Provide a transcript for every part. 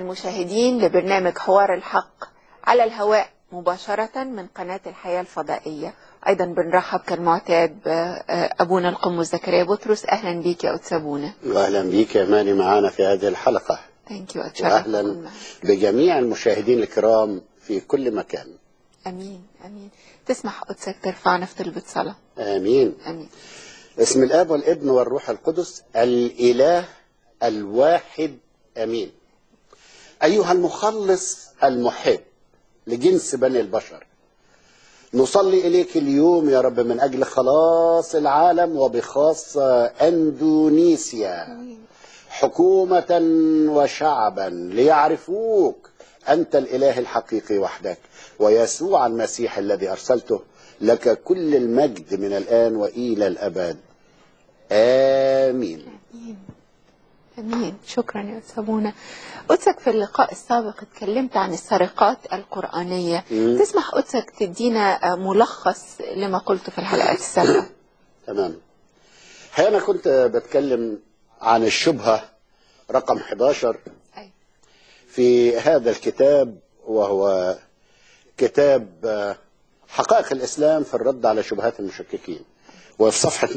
المشاهدين لبرنامج حوار الحق على الهواء مباشرة من قناة الحياة الفضائية أيضا بنرحب كالمعتاد بأبونا القمص زكريا بطرس أهلا بيك يا أستاذ أبونا واهلا بيك يا ماني معانا في هذه الحلقه ثانك يو واهلا بجميع المشاهدين الكرام في كل مكان أمين أمين تسمح قدسك ترفعنا في طلبة صلاة امين أمين اسم الاب والابن والروح القدس الاله الواحد امين ايها المخلص المحب لجنس بني البشر نصلي اليك اليوم يا رب من اجل خلاص العالم وبخاصه اندونيسيا حكومه وشعبا ليعرفوك انت الاله الحقيقي وحدك ويسوع المسيح الذي ارسلته لك كل المجد من الان والى الابد امين أمين شكرا يا أستاذ أبونا قدسك في اللقاء السابق اتكلمت عن السرقات القرآنية مم. تسمح قدسك تدينا ملخص لما قلته في الحلقات السابقة تمام هي انا كنت بتكلم عن الشبهه رقم 11 أيوة. في هذا الكتاب وهو كتاب آه، حقائق الإسلام في الرد على شبهات المشككين وفي صفحة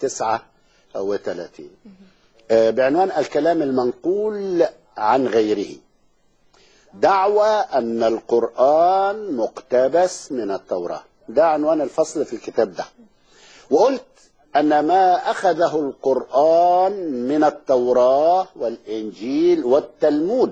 139 آه، بعنوان الكلام المنقول عن غيره دعوى أن القرآن مقتبس من التوراة ده عنوان الفصل في الكتاب ده وقلت أن ما أخذه القرآن من التوراة والإنجيل والتلمود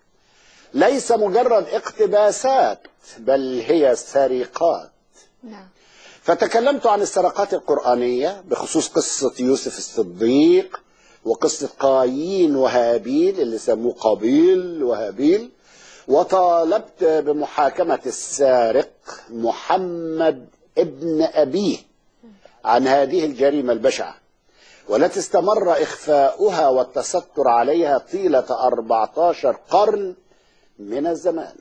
ليس مجرد اقتباسات بل هي سرقات نعم فتكلمت عن السرقات القرآنية بخصوص قصة يوسف الصديق وقصة قايين وهابيل اللي سموه قابيل وهابيل وطالبت بمحاكمة السارق محمد ابن أبيه عن هذه الجريمة البشعة والتي استمر إخفاؤها والتستر عليها طيلة 14 قرن من الزمان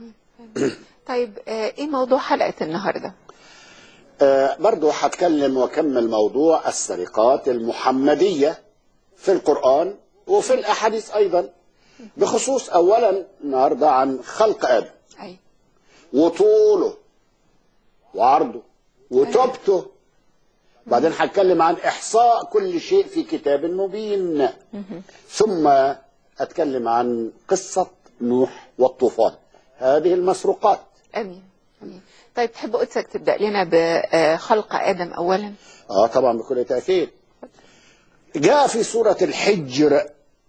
طيب آه، إيه موضوع حلقة النهاردة آه، برضو هتكلم واكمل موضوع السرقات المحمدية في القرآن وفي الأحاديث أيضا بخصوص أولا النهاردة عن خلق آدم أي وطوله وعرضه وتوبته بعدين هتكلم عن إحصاء كل شيء في كتاب مبين ثم أتكلم عن قصة نوح والطوفان هذه المسروقات أمين أمين طيب تحب قدسك تبدأ لنا بخلق آدم أولا اه طبعا بكل تأكيد جاء في سورة الحجر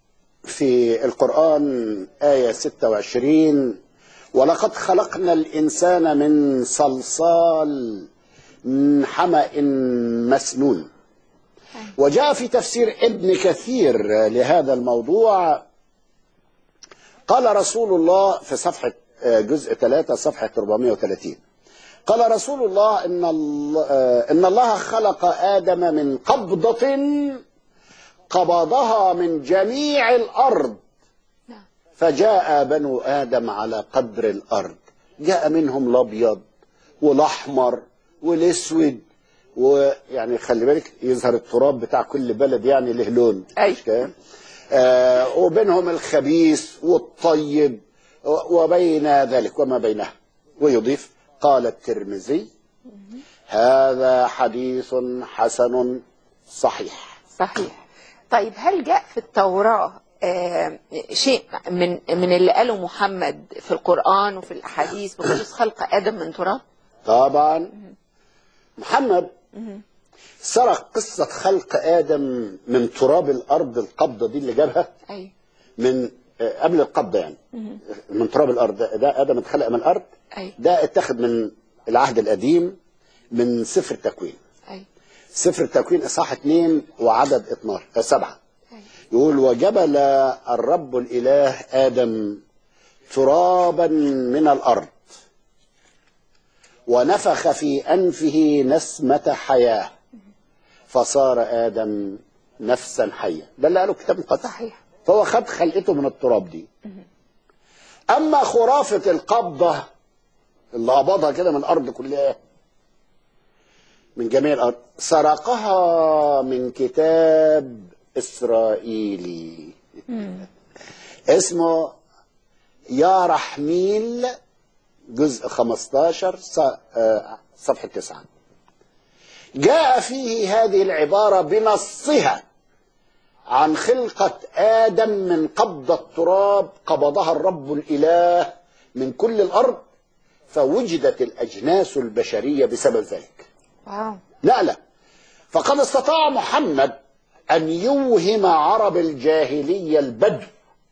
في القرآن آية 26 ولقد خلقنا الإنسان من صلصال من حمأ مسنون وجاء في تفسير ابن كثير لهذا الموضوع قال رسول الله في صفحة آه، جزء 3 صفحة 430 قال رسول الله إن الله, آه، إن الله خلق آدم من قبضة قبضها من جميع الأرض نعم فجاء بنو آدم على قدر الأرض جاء منهم الأبيض والأحمر والأسود ويعني خلي بالك يظهر التراب بتاع كل بلد يعني له لون أي. مش كده؟ آه وبينهم الخبيث والطيب و- وبين ذلك وما بينها ويضيف قال الترمذي هذا حديث حسن صحيح صحيح طيب هل جاء في التوراة آه، شيء من من اللي قاله محمد في القرآن وفي الأحاديث بخصوص خلق آدم من تراب؟ طبعا محمد سرق قصة خلق آدم من تراب الأرض القبضة دي اللي جابها أيوه من آه، قبل القبضة يعني من تراب الأرض ده- ده آدم اتخلق من الأرض أيوه ده اتخذ من العهد القديم من سفر التكوين أيوه سفر التكوين إصحاح 2 وعدد 12 آه، سبعة أيوه يقول وجبل الرب الإله آدم ترابا من الأرض ونفخ في أنفه نسمة حياة فصار آدم نفسا حية ده اللي قاله الكتاب المقدس صحيح فهو خد خلقته من التراب دي أما خرافة القبضة اللي قبضها كده من الأرض كلها من جميع الأرض سرقها من كتاب إسرائيلي اسمه يا رحميل جزء 15 ص- آه، صفحة 9 جاء فيه هذه العبارة بنصها عن خلقة آدم من قبض التراب قبضها الرب الإله من كل الأرض فوجدت الأجناس البشرية بسبب ذلك واو لا لا فقد استطاع محمد أن يوهم عرب الجاهلية البدو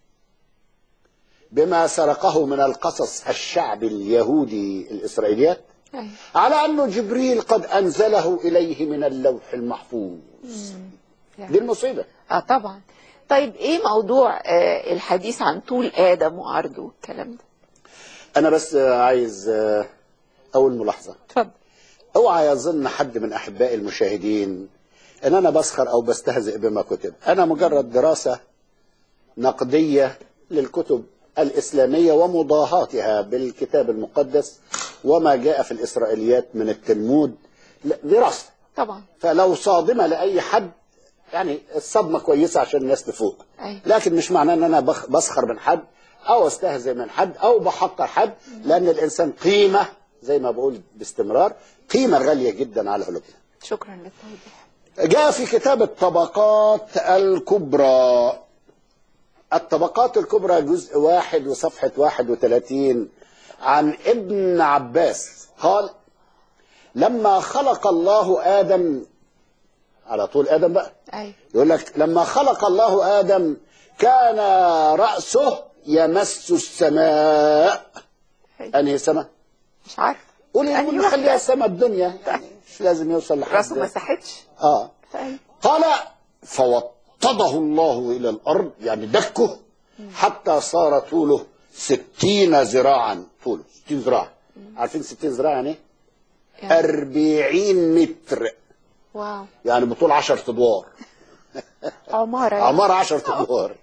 بما سرقه من القصص الشعب اليهودي الإسرائيليات أيوة. على أن جبريل قد أنزله إليه من اللوح المحفوظ دي المصيبة اه طبعا طيب ايه موضوع آه الحديث عن طول ادم وعرضه والكلام ده أنا بس عايز أول ملاحظة اتفضل اوعى يظن حد من احبائي المشاهدين ان انا بسخر او بستهزئ بما كتب انا مجرد دراسه نقديه للكتب الاسلاميه ومضاهاتها بالكتاب المقدس وما جاء في الاسرائيليات من التلمود لا، دراسه طبعا فلو صادمه لاي حد يعني الصدمه كويسه عشان الناس تفوق أيوة. لكن مش معناه ان انا بخ- بسخر من حد او استهزئ من حد او بحقر حد لان الانسان قيمه زي ما بقول باستمرار قيمه غاليه جدا على قلوبنا شكرا للتوضيح جاء في كتاب الطبقات الكبرى الطبقات الكبرى جزء واحد وصفحة واحد وثلاثين عن ابن عباس قال لما خلق الله آدم على طول آدم بقى ايوه يقول لك لما خلق الله آدم كان رأسه يمس السماء أيوة. أنهي سماء؟ مش عارف قولي أنهي نخليها واحدة؟ السماء الدنيا يعني مش لازم يوصل لحد راسه ما ساحتش اه ايوه قال فوطده الله إلى الأرض يعني دكه حتى صار طوله ستين ذراعا طوله ستين ذراع عارفين ستين ذراع يعني إيه؟ يعني أربعين متر واو يعني بطول عشر أدوار عمارة يعني. عمارة عشر أدوار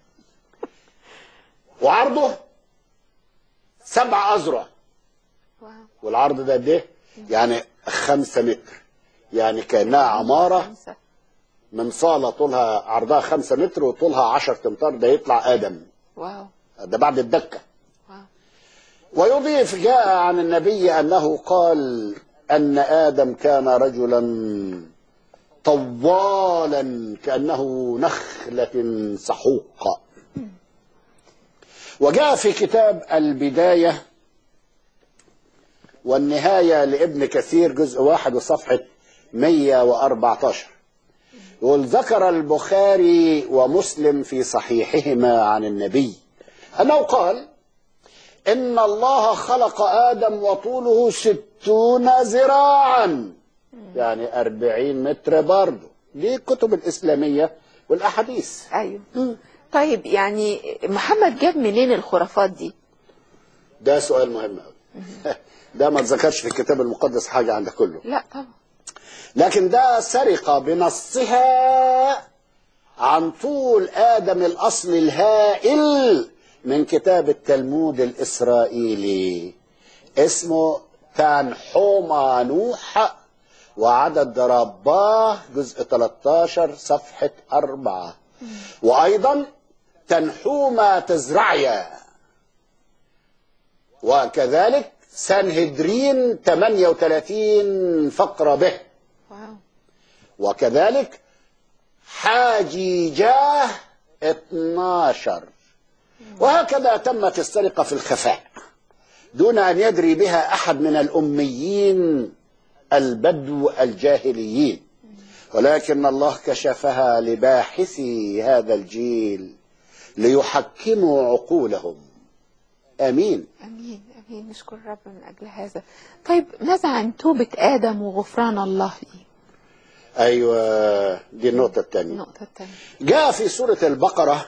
وعرضه سبع أذرع واو والعرض ده قد إيه؟ يعني خمسة متر يعني كأنها عمارة خمسة. من صالة طولها عرضها خمسة متر وطولها عشر امتار ده يطلع آدم واو ده بعد الدكة واو ويضيف جاء عن النبي أنه قال أن آدم كان رجلا طوالا كأنه نخلة سحوق وجاء في كتاب البداية والنهاية لابن كثير جزء واحد وصفحة 114 يقول ذكر البخاري ومسلم في صحيحهما عن النبي أنه قال إن الله خلق آدم وطوله ستون ذراعا يعني أربعين متر برضه دي الكتب الإسلامية والأحاديث ايوه طيب يعني محمد جاب منين الخرافات دي ده سؤال مهم أوي ده ما اتذكرش في الكتاب المقدس حاجة عند كله لا طبعا لكن ده سرقة بنصها عن طول آدم الأصل الهائل من كتاب التلمود الإسرائيلي اسمه تنحوما نوح وعدد رباه جزء 13 صفحة أربعة وأيضا تنحوما تزرعيا وكذلك سنهدرين 38 فقرة به واو وكذلك حاجيجاه 12 وهكذا تمت السرقة في الخفاء دون أن يدري بها أحد من الأميين البدو الجاهليين ولكن الله كشفها لباحثي هذا الجيل ليحكموا عقولهم آمين امين امين نشكر الرب من اجل هذا طيب ماذا عن توبة ادم وغفران الله ليه أيوة دي النقطة الثانية النقطة الثانية جاء في سورة البقرة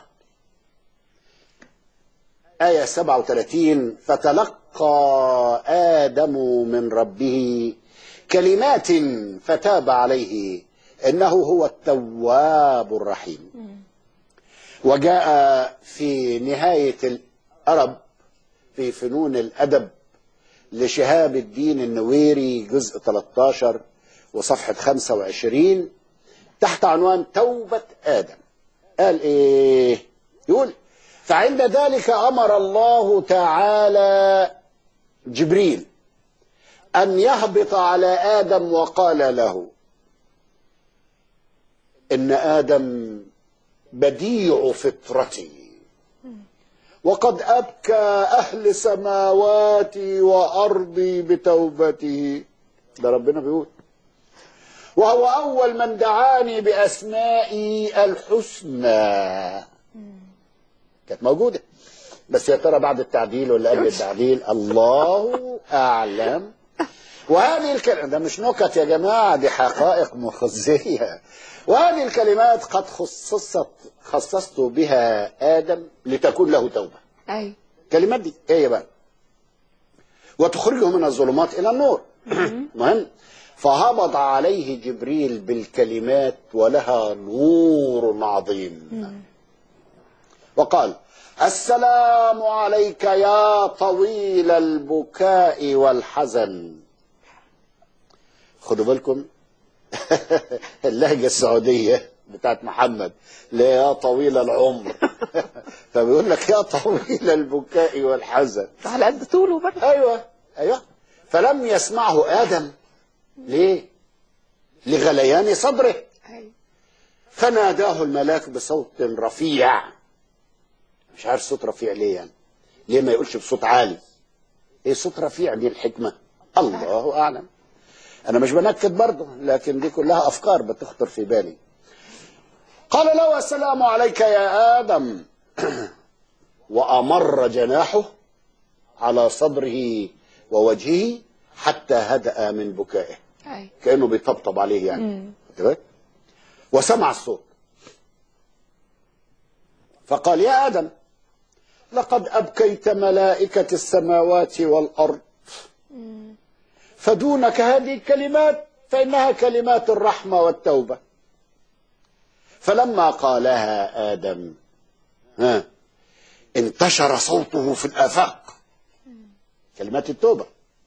آية 37 فتلقى آدم من ربه كلمات فتاب عليه إنه هو التواب الرحيم وجاء في نهاية الأرب في فنون الأدب لشهاب الدين النويري جزء 13 وصفحة 25 تحت عنوان توبة آدم قال إيه يقول فعند ذلك امر الله تعالى جبريل ان يهبط على ادم وقال له ان ادم بديع فطرتي وقد ابكى اهل سماواتي وارضي بتوبته ده ربنا بيقول وهو اول من دعاني باسمائي الحسنى كانت موجوده بس يا ترى بعد التعديل ولا قبل التعديل الله اعلم وهذه الكلمات ده مش نكت يا جماعه دي حقائق مخزيه وهذه الكلمات قد خصصت خصصت بها ادم لتكون له توبه اي الكلمات دي ايه بقى وتخرجه من الظلمات الى النور مهم فهبط عليه جبريل بالكلمات ولها نور عظيم وقال السلام عليك يا طويل البكاء والحزن خدوا بالكم اللهجة السعودية بتاعت محمد لا يا طويل العمر فبيقول لك يا طويل البكاء والحزن على قد طوله برضه ايوه ايوه فلم يسمعه ادم ليه لغليان صدره اي فناداه الملاك بصوت رفيع مش عارف صوت رفيع ليه يعني ليه ما يقولش بصوت عالي ايه صوت رفيع دي الحكمه الله اعلم انا مش بنكد برضه لكن دي كلها افكار بتخطر في بالي قال له السلام عليك يا ادم وامر جناحه على صدره ووجهه حتى هدأ من بكائه اي كانه بيطبطب عليه يعني خدت بالك؟ وسمع الصوت فقال يا ادم لقد ابكيت ملائكه السماوات والارض فدونك هذه الكلمات فانها كلمات الرحمه والتوبه فلما قالها ادم ها انتشر صوته في الافاق كلمات التوبه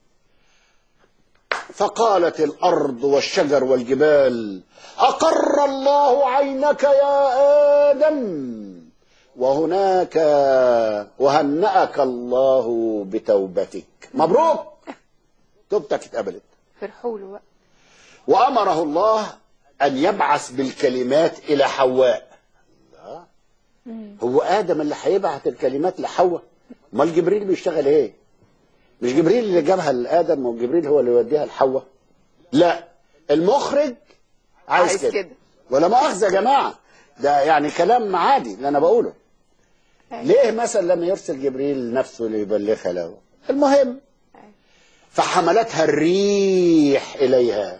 فقالت الارض والشجر والجبال اقر الله عينك يا ادم وهناك وهنأك الله بتوبتك مبروك توبتك اتقبلت فرحوا له بقى وامره الله ان يبعث بالكلمات الى حواء لا. هو ادم اللي هيبعت الكلمات لحواء امال جبريل بيشتغل ايه مش جبريل اللي جابها لادم وجبريل هو اللي يوديها لحواء لا المخرج عايز, عايز كده. كده. ولا مؤاخذه يا جماعه ده يعني كلام عادي اللي انا بقوله ليه مثلا لما يرسل جبريل نفسه ليبلغها له المهم فحملتها الريح اليها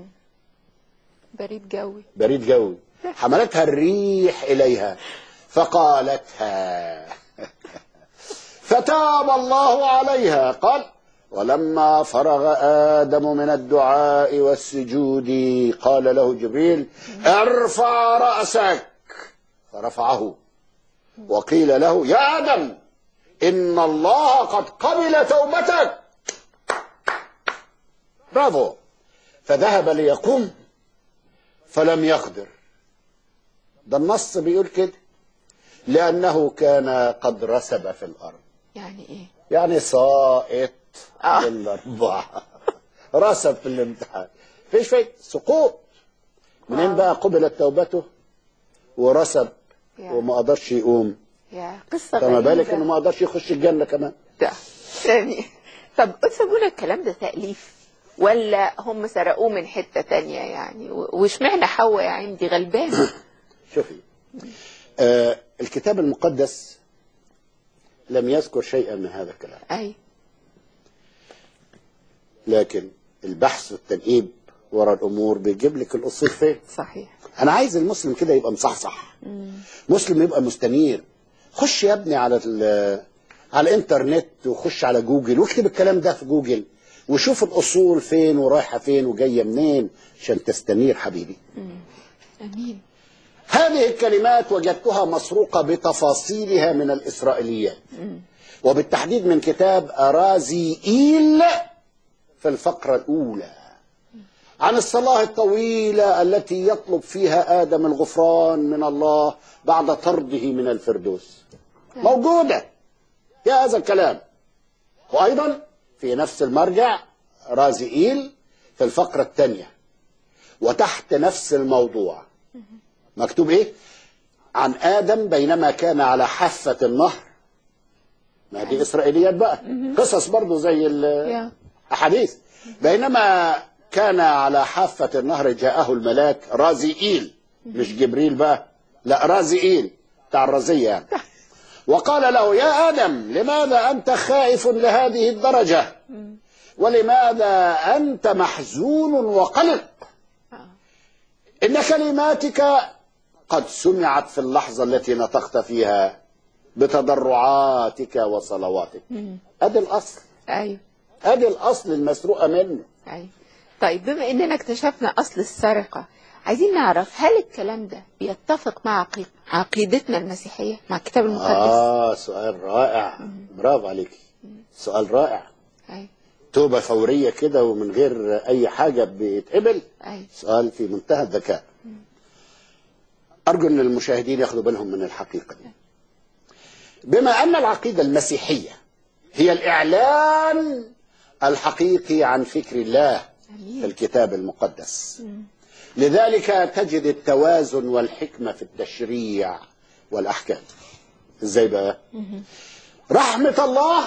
بريد جوي بريد جوي حملتها الريح إليها فقالتها فتاب الله عليها قال ولما فرغ آدم من الدعاء والسجود قال له جبريل ارفع رأسك فرفعه وقيل له يا آدم إن الله قد قبل توبتك برافو فذهب ليقوم فلم يقدر ده النص بيقول كده لأنه كان قد رسب في الأرض يعني ايه يعني سائط آه. بالأربعة رسب في الامتحان فيش فايدة سقوط منين بقى قبلت توبته ورسب يا. وما قدرش يقوم يا قصة فما غريبة بالك انه ما قدرش يخش الجنة كمان ده يعني طب أتسابونا الكلام ده تأليف ولا هم سرقوه من حتة تانية يعني و- واشمعنى حواء يا عندي غلبانة شوفي آه الكتاب المقدس لم يذكر شيئا من هذا الكلام أي لكن البحث والتنقيب وراء الامور بيجيب لك الاصول فين صحيح انا عايز المسلم كده يبقى مصحصح مسلم يبقى مستنير خش يا ابني على ال- على الانترنت وخش على جوجل واكتب الكلام ده في جوجل وشوف الاصول فين ورايحه فين وجايه منين عشان تستنير حبيبي أمين هذه الكلمات وجدتها مسروقة بتفاصيلها من الإسرائيليات وبالتحديد من كتاب أرازي إيل في الفقرة الأولى عن الصلاة الطويلة التي يطلب فيها آدم الغفران من الله بعد طرده من الفردوس موجودة يا هذا الكلام وأيضا في نفس المرجع رازئيل في الفقرة الثانية وتحت نفس الموضوع مكتوب ايه عن آدم بينما كان على حافة النهر ما دي إسرائيليات بقى قصص برضو زي يا. الأحاديث بينما كان على حافة النهر جاءه الملاك رازئيل مش جبريل بقى لا رازئيل بتاع الرزية يعني وقال له يا آدم لماذا أنت خائف لهذه الدرجة ولماذا أنت محزون وقلق إن كلماتك قد سمعت في اللحظة التي نطقت فيها بتضرعاتك وصلواتك أدي الأصل ايوه أدي الأصل المسروقة منه ايوه طيب بما اننا اكتشفنا اصل السرقه عايزين نعرف هل الكلام ده بيتفق مع عقي- عقيدتنا المسيحيه مع الكتاب المقدس آه سؤال رائع برافو عليك سؤال رائع ايوه توبة فورية كده ومن غير أي حاجة بيتقبل ايوه سؤال في منتهى الذكاء أرجو أن المشاهدين ياخدوا بالهم من الحقيقة دي بما أن العقيدة المسيحية هي الإعلان الحقيقي عن فكر الله في امين الكتاب المقدس لذلك تجد التوازن والحكمة في التشريع والأحكام ازاي بقى رحمة الله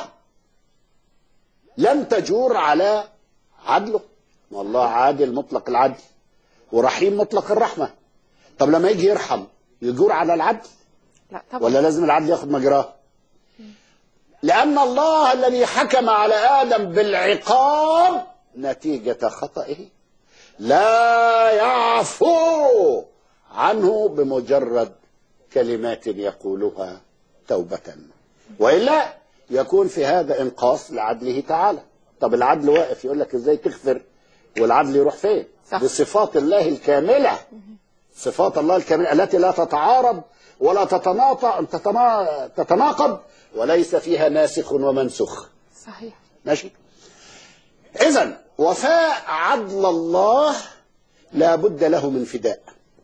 لن تجور على عدله والله عادل مطلق العدل ورحيم مطلق الرحمة طب لما يجي يرحم يجور على العدل لا طبعا ولا لازم العدل ياخد مجراه لأن الله الذي حكم على آدم بالعقاب نتيجة خطئه لا يعفو عنه بمجرد كلمات يقولها توبة وإلا يكون في هذا إنقاص لعدله تعالى طب العدل واقف يقول لك إزاي تغفر والعدل يروح فين صح. بصفات الله الكاملة صفات الله الكاملة التي لا تتعارض ولا تتناطع تتنا- تتناقض وليس فيها ناسخ ومنسوخ صحيح ماشي إذا وفاء عدل الله لا بد له من فداء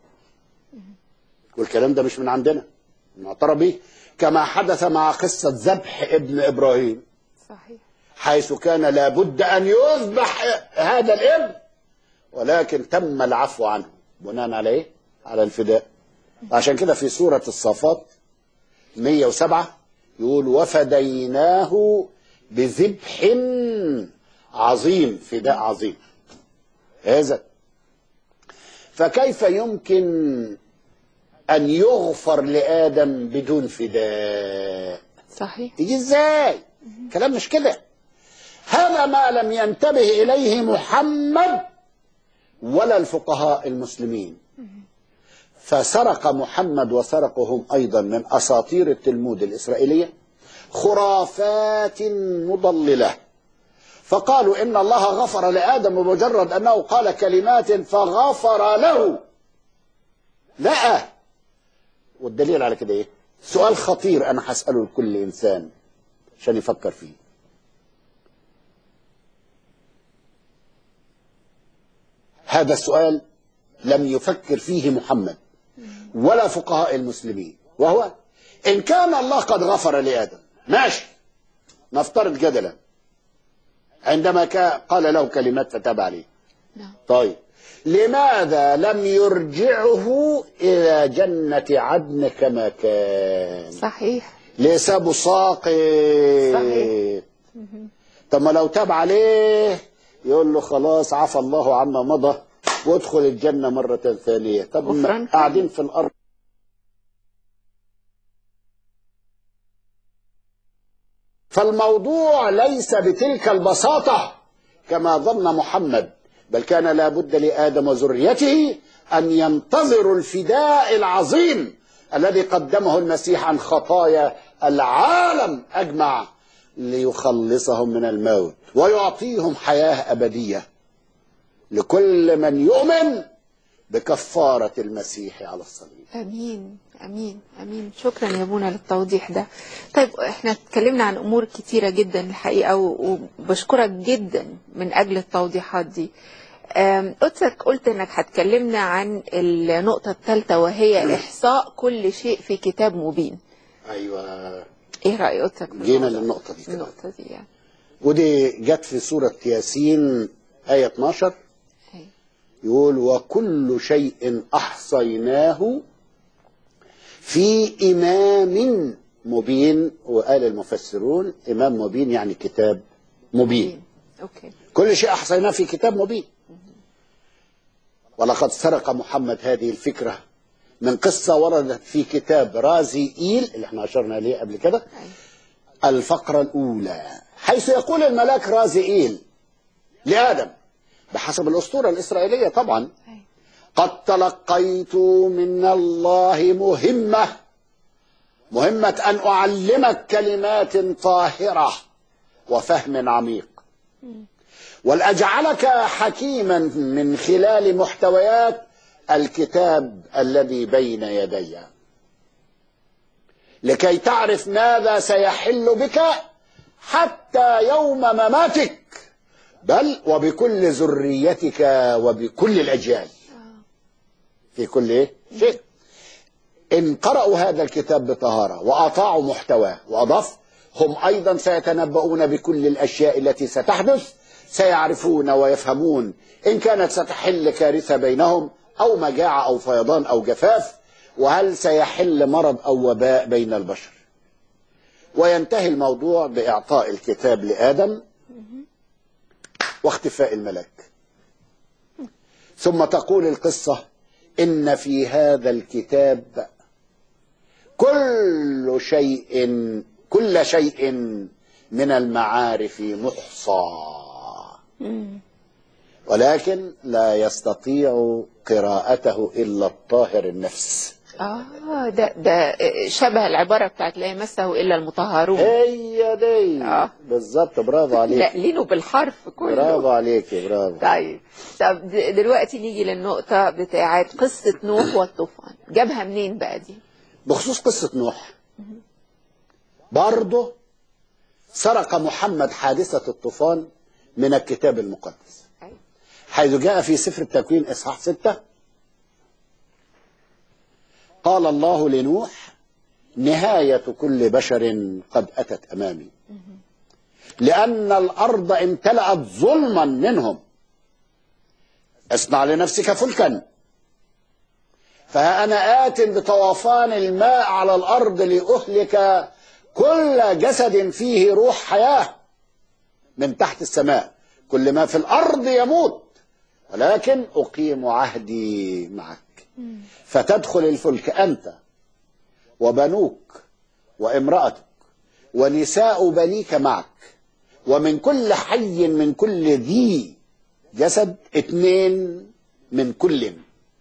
والكلام ده مش من عندنا معترف به كما حدث مع قصة ذبح ابن إبراهيم صحيح حيث كان لابد أن يذبح هذا الابن ولكن تم العفو عنه بناء على إيه؟ على الفداء عشان كده في سورة الصافات 107 يقول وفديناه بذبح عظيم فداء عظيم هذا فكيف يمكن أن يغفر لآدم بدون فداء صحيح تيجي ازاي كلام مش كده هذا ما لم ينتبه اليه محمد ولا الفقهاء المسلمين فسرق محمد وسرقهم ايضا من اساطير التلمود الاسرائيليه خرافات مضلله فقالوا ان الله غفر لادم بمجرد انه قال كلمات فغفر له لا والدليل على كده ايه سؤال خطير انا هساله لكل انسان عشان يفكر فيه هذا السؤال لم يفكر فيه محمد ولا فقهاء المسلمين وهو ان كان الله قد غفر لادم ماشي نفترض جدلا عندما كا- قال له كلمات فتاب عليه نعم طيب لماذا لم يرجعه الى جنه عدن كما كان صحيح ليس بساقط صحيح. طب ما لو تاب عليه يقول له خلاص عفى الله عما مضى وادخل الجنة مرة ثانية طب ما غفران. قاعدين في الأرض فالموضوع ليس بتلك البساطة كما ظن محمد بل كان لابد لآدم وذريته أن ينتظروا الفداء العظيم الذي قدمه المسيح عن خطايا العالم أجمع ليخلصهم من الموت ويعطيهم حياة أبدية لكل من يؤمن بكفارة المسيح على الصليب امين امين امين شكرا يا ابونا للتوضيح ده طيب احنا اتكلمنا عن امور كتيره جدا الحقيقه و- وبشكرك جدا من اجل التوضيحات دي أم، قدسك قلت انك هتكلمنا عن النقطه الثالثه وهي احصاء كل شيء في كتاب مبين أيوة ايه رأي قدسك في جينا الموضوع؟ للنقطة دي كده النقطة دي يعني ودي جت في سورة ياسين آية 12 أي. يقول وكل شيء أحصيناه في إمام مبين وقال المفسرون إمام مبين يعني كتاب مبين اوكي كل شيء أحصيناه في كتاب مبين ولقد سرق محمد هذه الفكرة من قصة وردت في كتاب رازي إيل اللي احنا أشرنا إليه قبل كده أي. الفقرة الأولى حيث يقول الملاك رازي إيل لآدم بحسب الأسطورة الإسرائيلية طبعا أي. قد تلقيت من الله مهمة مهمة أن أعلمك كلمات طاهرة وفهم عميق ولأجعلك حكيما من خلال محتويات الكتاب الذي بين يدي لكي تعرف ماذا سيحل بك حتى يوم مماتك بل وبكل ذريتك وبكل الأجيال في كل إيه؟ شيء إن قرأوا هذا الكتاب بطهارة وأطاعوا محتواه وأضاف هم أيضا سيتنبؤون بكل الأشياء التي ستحدث سيعرفون ويفهمون إن كانت ستحل كارثة بينهم أو مجاعة أو فيضان أو جفاف وهل سيحل مرض أو وباء بين البشر وينتهي الموضوع بإعطاء الكتاب لآدم واختفاء الملك ثم تقول القصة إن في هذا الكتاب كل شيء كل شيء من المعارف محصى ولكن لا يستطيع قراءته إلا الطاهر النفس اه ده ده شبه العبارة بتاعت لا يمسه إلا المطهرون هي دي آه. بالظبط برافو عليك نقلينه بالحرف كله برافو عليك برافو طيب طب د- دلوقتي نيجي للنقطة بتاعت قصة نوح والطوفان جابها منين بقى دي؟ بخصوص قصة نوح برضه سرق محمد حادثة الطوفان من الكتاب المقدس أيوة. حيث جاء في سفر التكوين إصحاح ستة قال الله لنوح نهاية كل بشر قد أتت أمامي لأن الأرض امتلأت ظلما منهم اصنع لنفسك فلكا فها أنا آت بطوفان الماء على الأرض لأهلك كل جسد فيه روح حياة من تحت السماء كل ما في الأرض يموت ولكن أقيم عهدي معك فتدخل الفلك أنت وبنوك وامرأتك ونساء بنيك معك ومن كل حي من كل ذي جسد اثنين من كل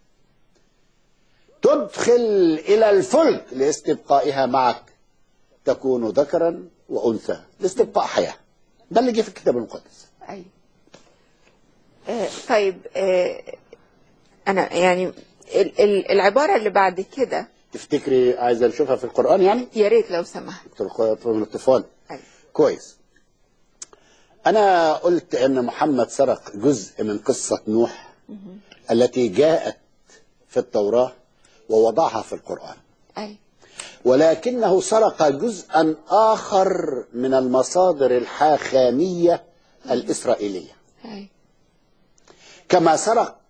تدخل إلى الفلك لاستبقائها معك تكون ذكرا وأنثى لاستبقاء حياة ده اللي جه في الكتاب المقدس أيوة. آه طيب آه أنا يعني ال- ال- العبارة اللي بعد كده تفتكري عايزة نشوفها في القرآن يعني يا ريت لو سمحت من الطوفان أيوة. كويس أنا قلت أن محمد سرق جزء من قصة نوح التي جاءت في التوراة ووضعها في القرآن أيوة. ولكنه سرق جزءا آخر من المصادر الحاخامية الإسرائيلية أيوة. كما سرق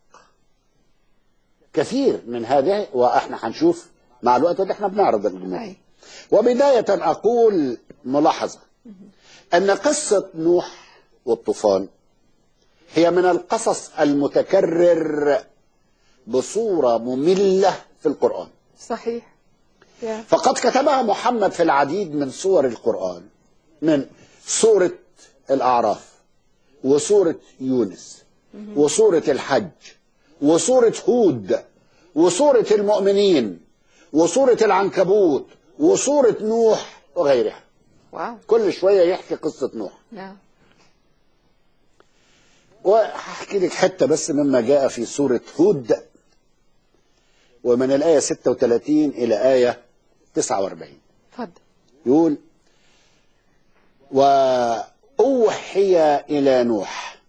كثير من هذه واحنا هنشوف مع الوقت ده احنا بنعرض الجمهور أيوة. وبداية أقول ملاحظة أن قصة نوح والطوفان هي من القصص المتكرر بصورة مملة في القرآن صحيح يا. فقد كتبها محمد في العديد من سور القرآن من سورة الأعراف وسورة يونس وسورة الحج وسورة هود وسورة المؤمنين وسورة العنكبوت وسورة نوح وغيرها واو كل شوية يحكي قصة نوح نعم وهحكي لك حتة بس مما جاء في سورة هود ومن الآية 36 إلى آية 49 اتفضل يقول وأوحي إلى نوح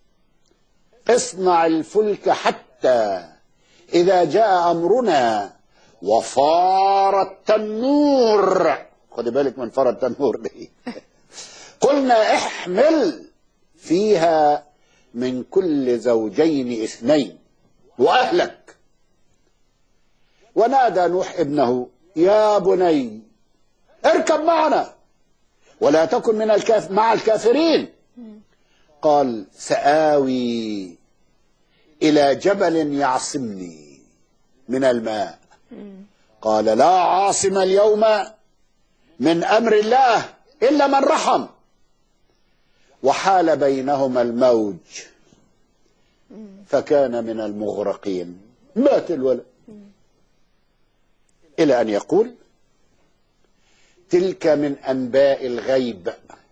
اصنع الفلك حتى إذا جاء أمرنا وفار التنور خدي بالك من فرى التنور دي قلنا احمل فيها من كل زوجين اثنين واهلك ونادى نوح ابنه يا بني اركب معنا ولا تكن من الكاف مع الكافرين قال سآوي إلى جبل يعصمني من الماء قال لا عاصم اليوم من أمر الله إلا من رحم وحال بينهما الموج فكان من المغرقين مات الولد إلى أن يقول تلك من أنباء الغيب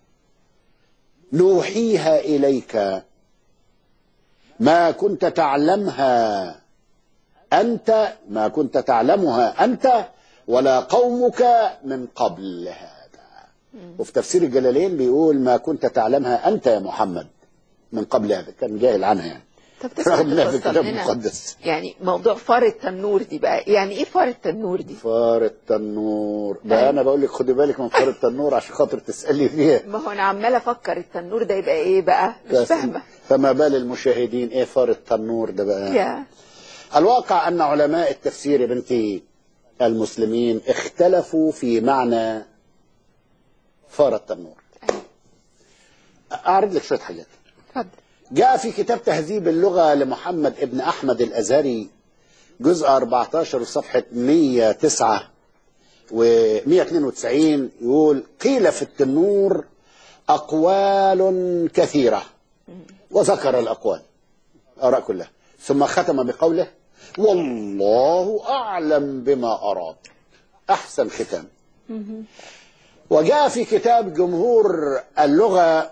نوحيها إليك ما كنت تعلمها أنت ما كنت تعلمها أنت ولا قومك من قبل هذا وفي تفسير الجلالين بيقول ما كنت تعلمها أنت يا محمد من قبل هذا كان جاهل عنها يعني طب رغم انها في تسمع الكتاب المقدس يعني موضوع فار التنور دي بقى يعني ايه فار التنور دي فار التنور ده أيوة. انا بقول لك خدي بالك من فار التنور عشان خاطر تسالي فيها ما هو انا عماله افكر التنور ده يبقى ايه بقى مش بس فاهمه فما بال المشاهدين ايه فار التنور ده بقى يا الواقع ان علماء التفسير يا بنتي المسلمين اختلفوا في معنى فار التنور أيوة. اعرض لك شويه حاجات اتفضل جاء في كتاب تهذيب اللغة لمحمد ابن أحمد الأزهري جزء 14 وصفحة 109 و 192 يقول قيل في التنور أقوال كثيرة وذكر الأقوال الآراء كلها ثم ختم بقوله والله أعلم بما أراد أحسن ختام وجاء في كتاب جمهور اللغة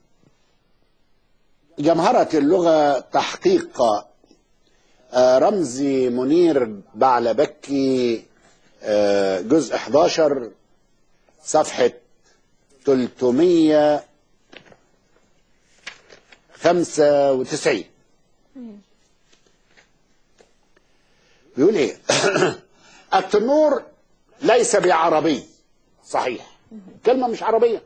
جمهرة اللغة تحقيق آه، رمزي منير بعلبكي آه، جزء 11 صفحة 395 بيقول ايه التنور ليس بعربي صحيح كلمة مش عربية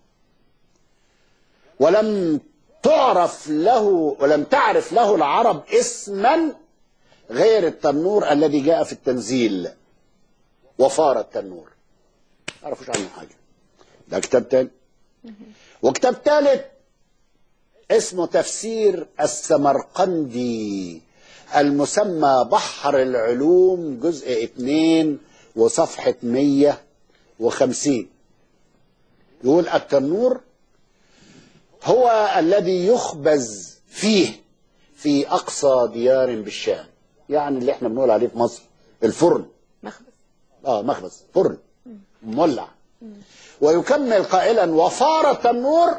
ولم تعرف له ولم تعرف له العرب اسما غير التنور الذي جاء في التنزيل وفار التنور ما يعرفوش عنه حاجة ده كتاب تاني وكتاب ثالث اسمه تفسير السمرقندي المسمى بحر العلوم جزء اتنين وصفحة مية وخمسين يقول التنور هو الذي يخبز فيه في أقصى ديار بالشام يعني اللي احنا بنقول عليه في مصر الفرن مخبز اه مخبز فرن مولع ويكمل قائلا وفار التنور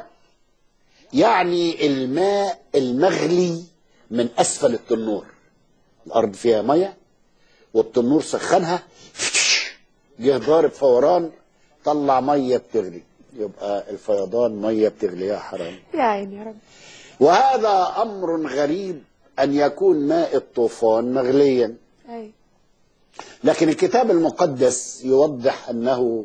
يعني الماء المغلي من اسفل التنور الارض فيها ميه والتنور سخنها جه ضارب فوران طلع ميه بتغلي يبقى الفيضان ميه بتغلي يا حرام يا عيني يا رب وهذا امر غريب ان يكون ماء الطوفان مغليا ايوه لكن الكتاب المقدس يوضح انه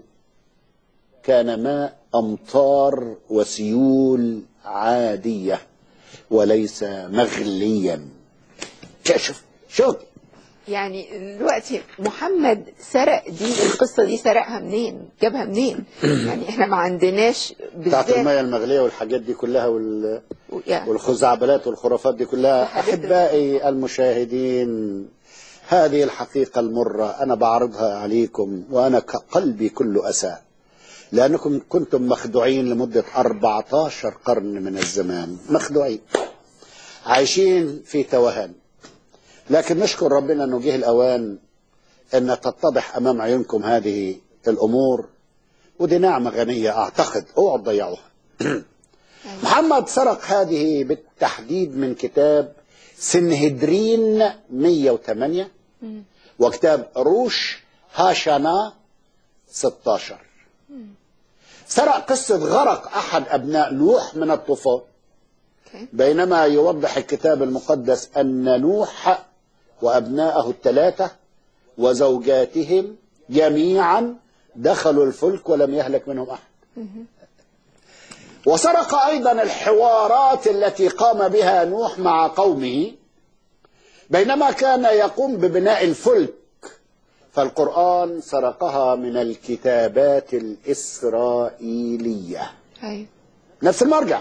كان ماء امطار وسيول عاديه وليس مغليا شوف شوف يعني دلوقتي محمد سرق دي القصه دي سرقها منين؟ جابها منين؟ يعني احنا ما عندناش بتاعت بالذات المياه المغليه والحاجات دي كلها وال... يعني والخزعبلات والخرافات دي كلها الحاجات احبائي المشاهدين هذه الحقيقه المره انا بعرضها عليكم وانا ك- قلبي كله اسى لانكم كنتم مخدوعين لمده 14 قرن من الزمان مخدوعين عايشين في توهان لكن نشكر ربنا انه جه الاوان ان تتضح امام عيونكم هذه الامور ودي نعمه غنيه اعتقد اوعوا تضيعوها محمد سرق هذه بالتحديد من كتاب سنهدرين 108 وكتاب روش هاشانا 16 سرق قصة غرق أحد أبناء نوح من الطوفان أوكي. بينما يوضح الكتاب المقدس أن نوح وأبناءه الثلاثة وزوجاتهم جميعا دخلوا الفلك ولم يهلك منهم أحد وسرق أيضا الحوارات التي قام بها نوح مع قومه بينما كان يقوم ببناء الفلك فالقرآن سرقها من الكتابات الإسرائيلية أيوة نفس المرجع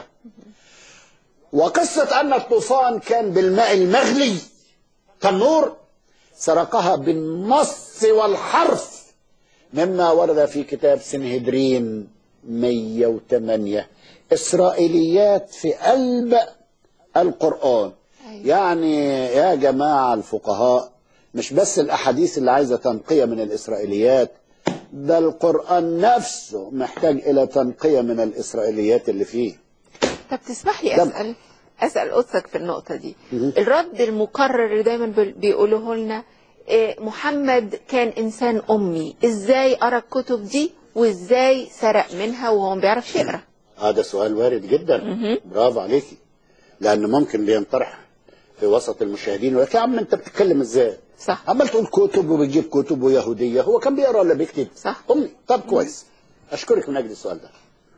وقصة أن الطوفان كان بالماء المغلي كالنور سرقها بالنص والحرف مما ورد في كتاب سنهدرين 108 إسرائيليات في قلب القرآن أيوة. يعني يا جماعة الفقهاء مش بس الأحاديث اللي عايزة تنقية من الإسرائيليات ده القرآن نفسه محتاج إلى تنقية من الإسرائيليات اللي فيه طب تسمح لي دم. أسأل أسأل قدسك في النقطة دي مهم. الرد المكرر اللي دايما بي- بيقولوه لنا إيه، محمد كان إنسان أمي إزاي قرأ الكتب دي وإزاي سرق منها وهو ما بيعرفش يقرأ هذا سؤال وارد جدا برافو عليكي لأنه ممكن بينطرح في وسط المشاهدين يقول لك يا عم أنت بتتكلم إزاي صح عمال تقول كتب وبتجيب كتب ويهودية هو كان بيقرأ ولا بيكتب صح. أمي طب كويس أشكرك من أجل السؤال ده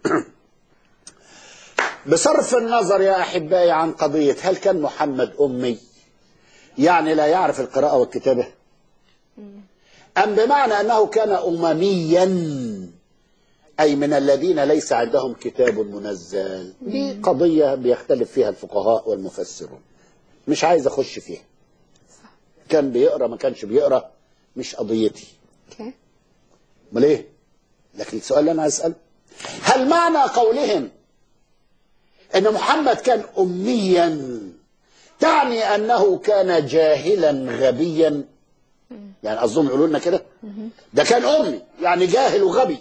بصرف النظر يا أحبائي عن قضية هل كان محمد أمي يعني لا يعرف القراءة والكتابة أم بمعنى أنه كان أمميا أي من الذين ليس عندهم كتاب منزل دي قضية بيختلف فيها الفقهاء والمفسرون مش عايز أخش فيها كان بيقرأ ما كانش بيقرأ مش قضيتي أوكي امال ايه لكن السؤال اللي انا عايز اساله هل معنى قولهم ان محمد كان اميا تعني انه كان جاهلا غبيا يعني قصدهم يقولوا لنا كده ده كان امي يعني جاهل وغبي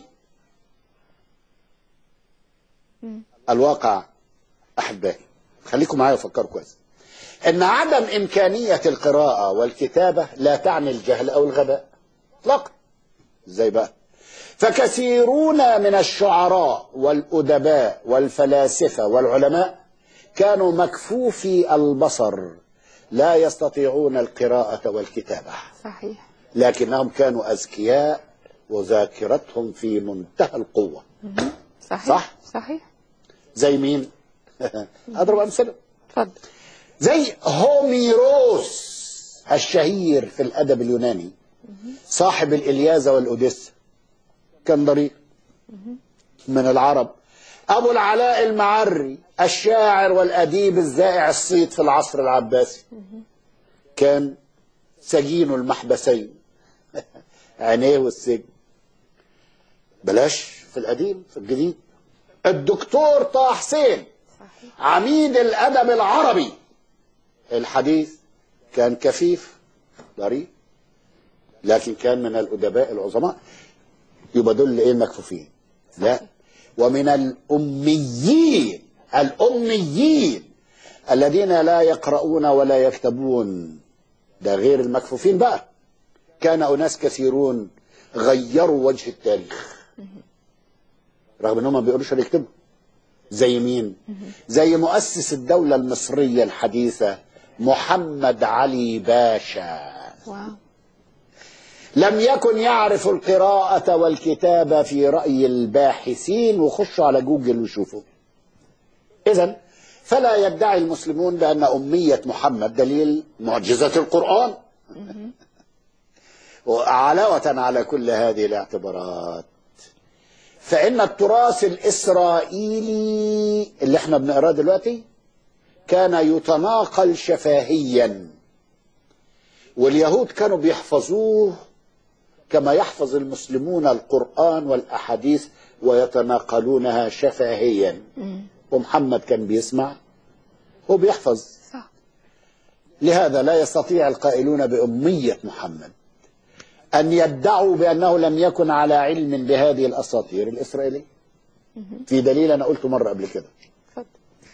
الواقع احبائي خليكم معايا وفكروا كويس ان عدم امكانيه القراءه والكتابه لا تعني الجهل او الغباء اطلاقا ازاي بقى فكثيرون من الشعراء والأدباء والفلاسفة والعلماء كانوا مكفوفي البصر لا يستطيعون القراءة والكتابة صحيح لكنهم كانوا أذكياء وذاكرتهم في منتهى القوة صحيح صح؟ صحيح زي مين؟ أضرب أمثلة اتفضل زي هوميروس الشهير في الأدب اليوناني صاحب الإلياذة والأوديسة كان ضرير من العرب أبو العلاء المعري الشاعر والأديب الزائع الصيت في العصر العباسي كان سجين المحبسين عينيه والسجن بلاش في القديم في الجديد الدكتور طه حسين صحيح عميد الأدب العربي الحديث كان كفيف ضرير لكن كان من الأدباء العظماء يبقى دول ايه المكفوفين لا ومن الأميين الأميين الذين لا يقرؤون ولا يكتبون ده غير المكفوفين بقى كان أناس كثيرون غيروا وجه التاريخ رغم انهم ما بيقروش ولا يكتبوا زي مين زي مؤسس الدولة المصرية الحديثة محمد علي باشا واو لم يكن يعرف القراءة والكتابة في رأي الباحثين وخشوا على جوجل وشوفوا إذا فلا يدعي المسلمون بأن أمية محمد دليل معجزة القرآن وعلاوة على كل هذه الاعتبارات فإن التراث الإسرائيلي اللي احنا بنقراه دلوقتي كان يتناقل شفاهيا واليهود كانوا بيحفظوه كما يحفظ المسلمون القرآن والأحاديث ويتناقلونها شفاهيا ومحمد كان بيسمع وبيحفظ صح لهذا لا يستطيع القائلون بأمية محمد أن يدعوا بأنه لم يكن على علم بهذه الأساطير الإسرائيلية في دليل أنا قلته مرة قبل كده اتفضل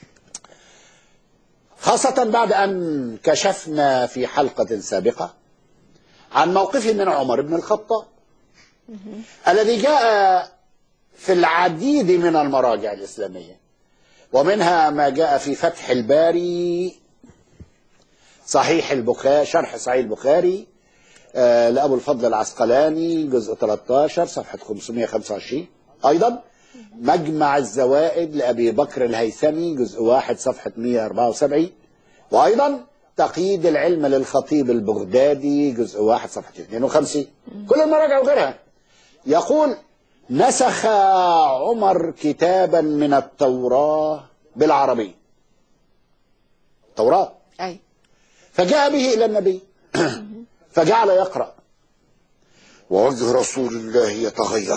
خاصة بعد أن كشفنا في حلقة سابقة عن موقفه من عمر بن الخطاب الذي جاء في العديد من المراجع الإسلامية ومنها ما جاء في فتح الباري صحيح البخاري شرح صحيح البخاري آه، لأبو الفضل العسقلاني جزء 13 صفحة 525 أيضا مجمع الزوائد لأبي بكر الهيثمي جزء 1 صفحة 174 وأيضا تقييد العلم للخطيب البغدادي جزء 1 صفحة 52 كل المراجع وغيرها يقول نسخ عمر كتابا من التوراة بالعربية توراة أي فجاء به إلى النبي فجعل يقرأ ووجه رسول الله يتغير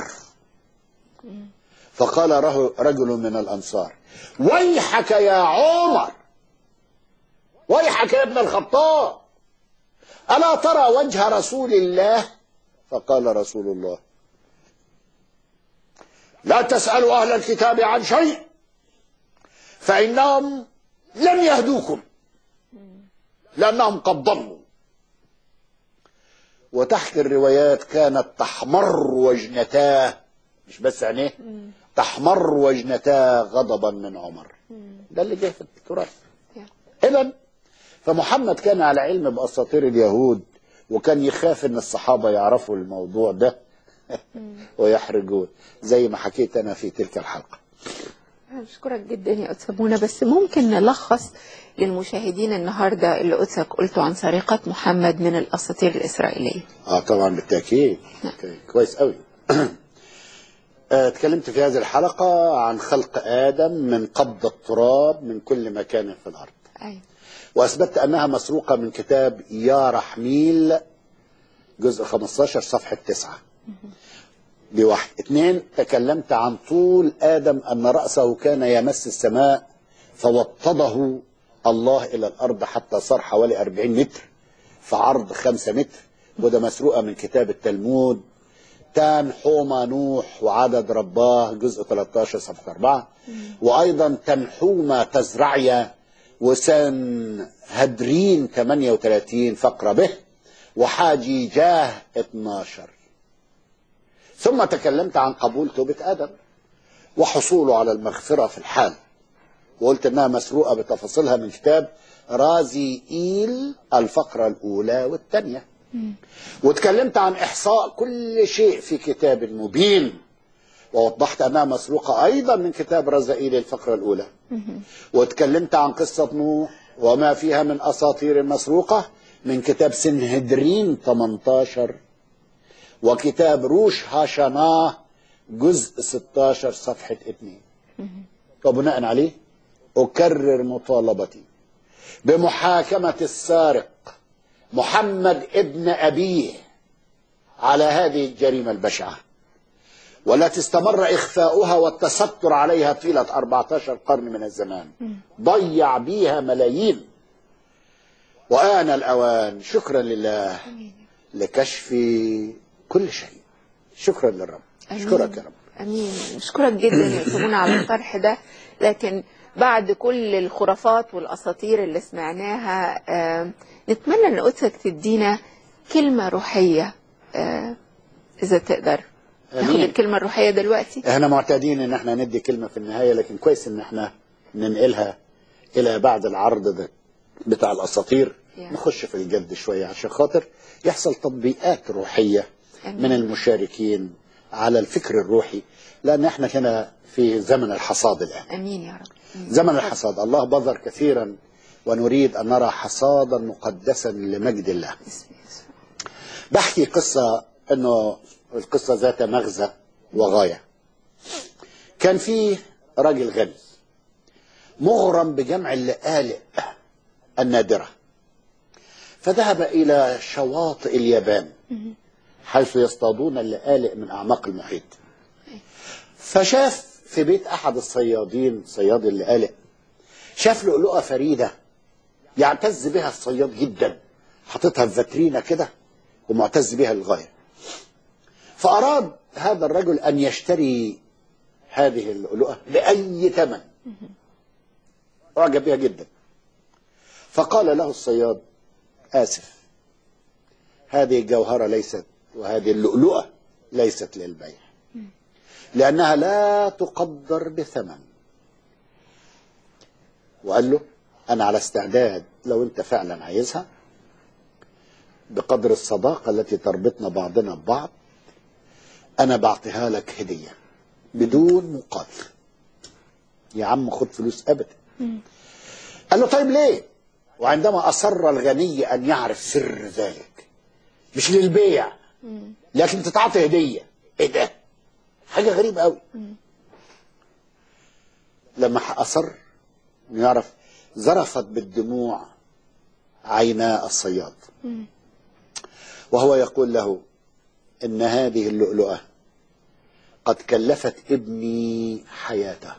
فقال ره- رجل من الأنصار ويحك يا عمر ويحك يا ابن الخطاب ألا ترى وجه رسول الله فقال رسول الله لا تسألوا أهل الكتاب عن شيء فإنهم لم يهدوكم لأنهم قد ضلوا وتحكي الروايات كانت تحمر وجنتاه مش بس عينيه تحمر وجنتاه غضبا من عمر ده اللي جه في التراث اذا فمحمد كان على علم باساطير اليهود وكان يخاف ان الصحابه يعرفوا الموضوع ده ويحرجون زي ما حكيت انا في تلك الحلقه أشكرك جدا يا أستاذ منى بس ممكن نلخص للمشاهدين النهاردة اللي قدسك قلته عن سرقة محمد من الأساطير الإسرائيلية اه طبعا بالتاكيد أوكي، كويس قوي آه، اتكلمت في هذه الحلقه عن خلق ادم من قبض التراب من كل مكان في الارض أيوة واثبتت انها مسروقه من كتاب يا رحميل جزء 15 صفحه 9 دي واحد اثنين تكلمت عن طول ادم ان راسه كان يمس السماء فوطده الله الى الارض حتى صار حوالي 40 متر في عرض 5 متر وده مسروقه من كتاب التلمود تان حوما نوح وعدد رباه جزء 13 صفحه 4 وايضا تنحوما تزرعيا وسان هدرين 38 فقره به وحاجي جاه 12 ثم تكلمت عن قبول توبة آدم وحصوله على المغفرة في الحال وقلت انها مسروقة بتفاصيلها من كتاب رازي إيل الفقرة الأولى والثانية وتكلمت عن إحصاء كل شيء في كتاب مبين ووضحت أنها مسروقة أيضا من كتاب رزائيل الفقرة الأولى وتكلمت عن قصة نوح وما فيها من أساطير مسروقة من كتاب سنهدرين 18 وكتاب روش هاشناه جزء 16 صفحة 2 وبناء عليه أكرر مطالبتي بمحاكمة السارق محمد ابن أبيه على هذه الجريمة البشعة والتي استمر إخفاؤها والتستر عليها طيلة 14 قرن من الزمان ضيع بيها ملايين وآن الأوان شكرا لله لكشف كل شيء شكرا للرب اشكرك يا رب امين اشكرك جدا يا استاذ على الطرح ده لكن بعد كل الخرافات والاساطير اللي سمعناها آه نتمنى ان قدسك تدينا كلمه روحيه آه اذا تقدر ناخد آمين. الكلمه الروحيه دلوقتي احنا معتادين ان احنا ندي كلمة في النهاية لكن كويس ان احنا ننقلها الى بعد العرض ده بتاع الاساطير Yeah. نخش في الجد شوية عشان خاطر يحصل تطبيقات روحية آمين. من المشاركين على الفكر الروحي لان احنا هنا في زمن الحصاد الان امين يا رب أمين. زمن الحصاد الله بذر كثيرا ونريد ان نرى حصادا مقدسا لمجد الله باسم يسوع. بحكي قصة انه القصة ذات مغزى وغاية كان في راجل غني مغرم بجمع اللآلئ النادرة فذهب إلى شواطئ اليابان حيث يصطادون اللآلئ من أعماق المحيط فشاف في بيت أحد الصيادين صياد اللآلئ شاف لؤلؤة فريدة يعتز بها الصياد جدا حاططها في فاترينا كده ومعتز بها للغاية فأراد هذا الرجل أن يشتري هذه اللؤلؤة بأي ثمن أعجب بها جدا فقال له الصياد آسف هذه الجوهرة ليست وهذه اللؤلؤة ليست للبيع لأنها لا تقدر بثمن وقال له أنا على استعداد لو أنت فعلا عايزها بقدر الصداقة التي تربطنا بعضنا ببعض أنا بعطيها لك هدية بدون مقابل يا عم خد فلوس أبدا قال له طيب ليه وعندما أصر الغني أن يعرف سر ذلك مش للبيع لكن تتعطي هدية ايه ده حاجة غريبة قوي لما أصر إنه يعرف ذرفت بالدموع عينا الصياد وهو يقول له إن هذه اللؤلؤة قد كلفت ابني حياته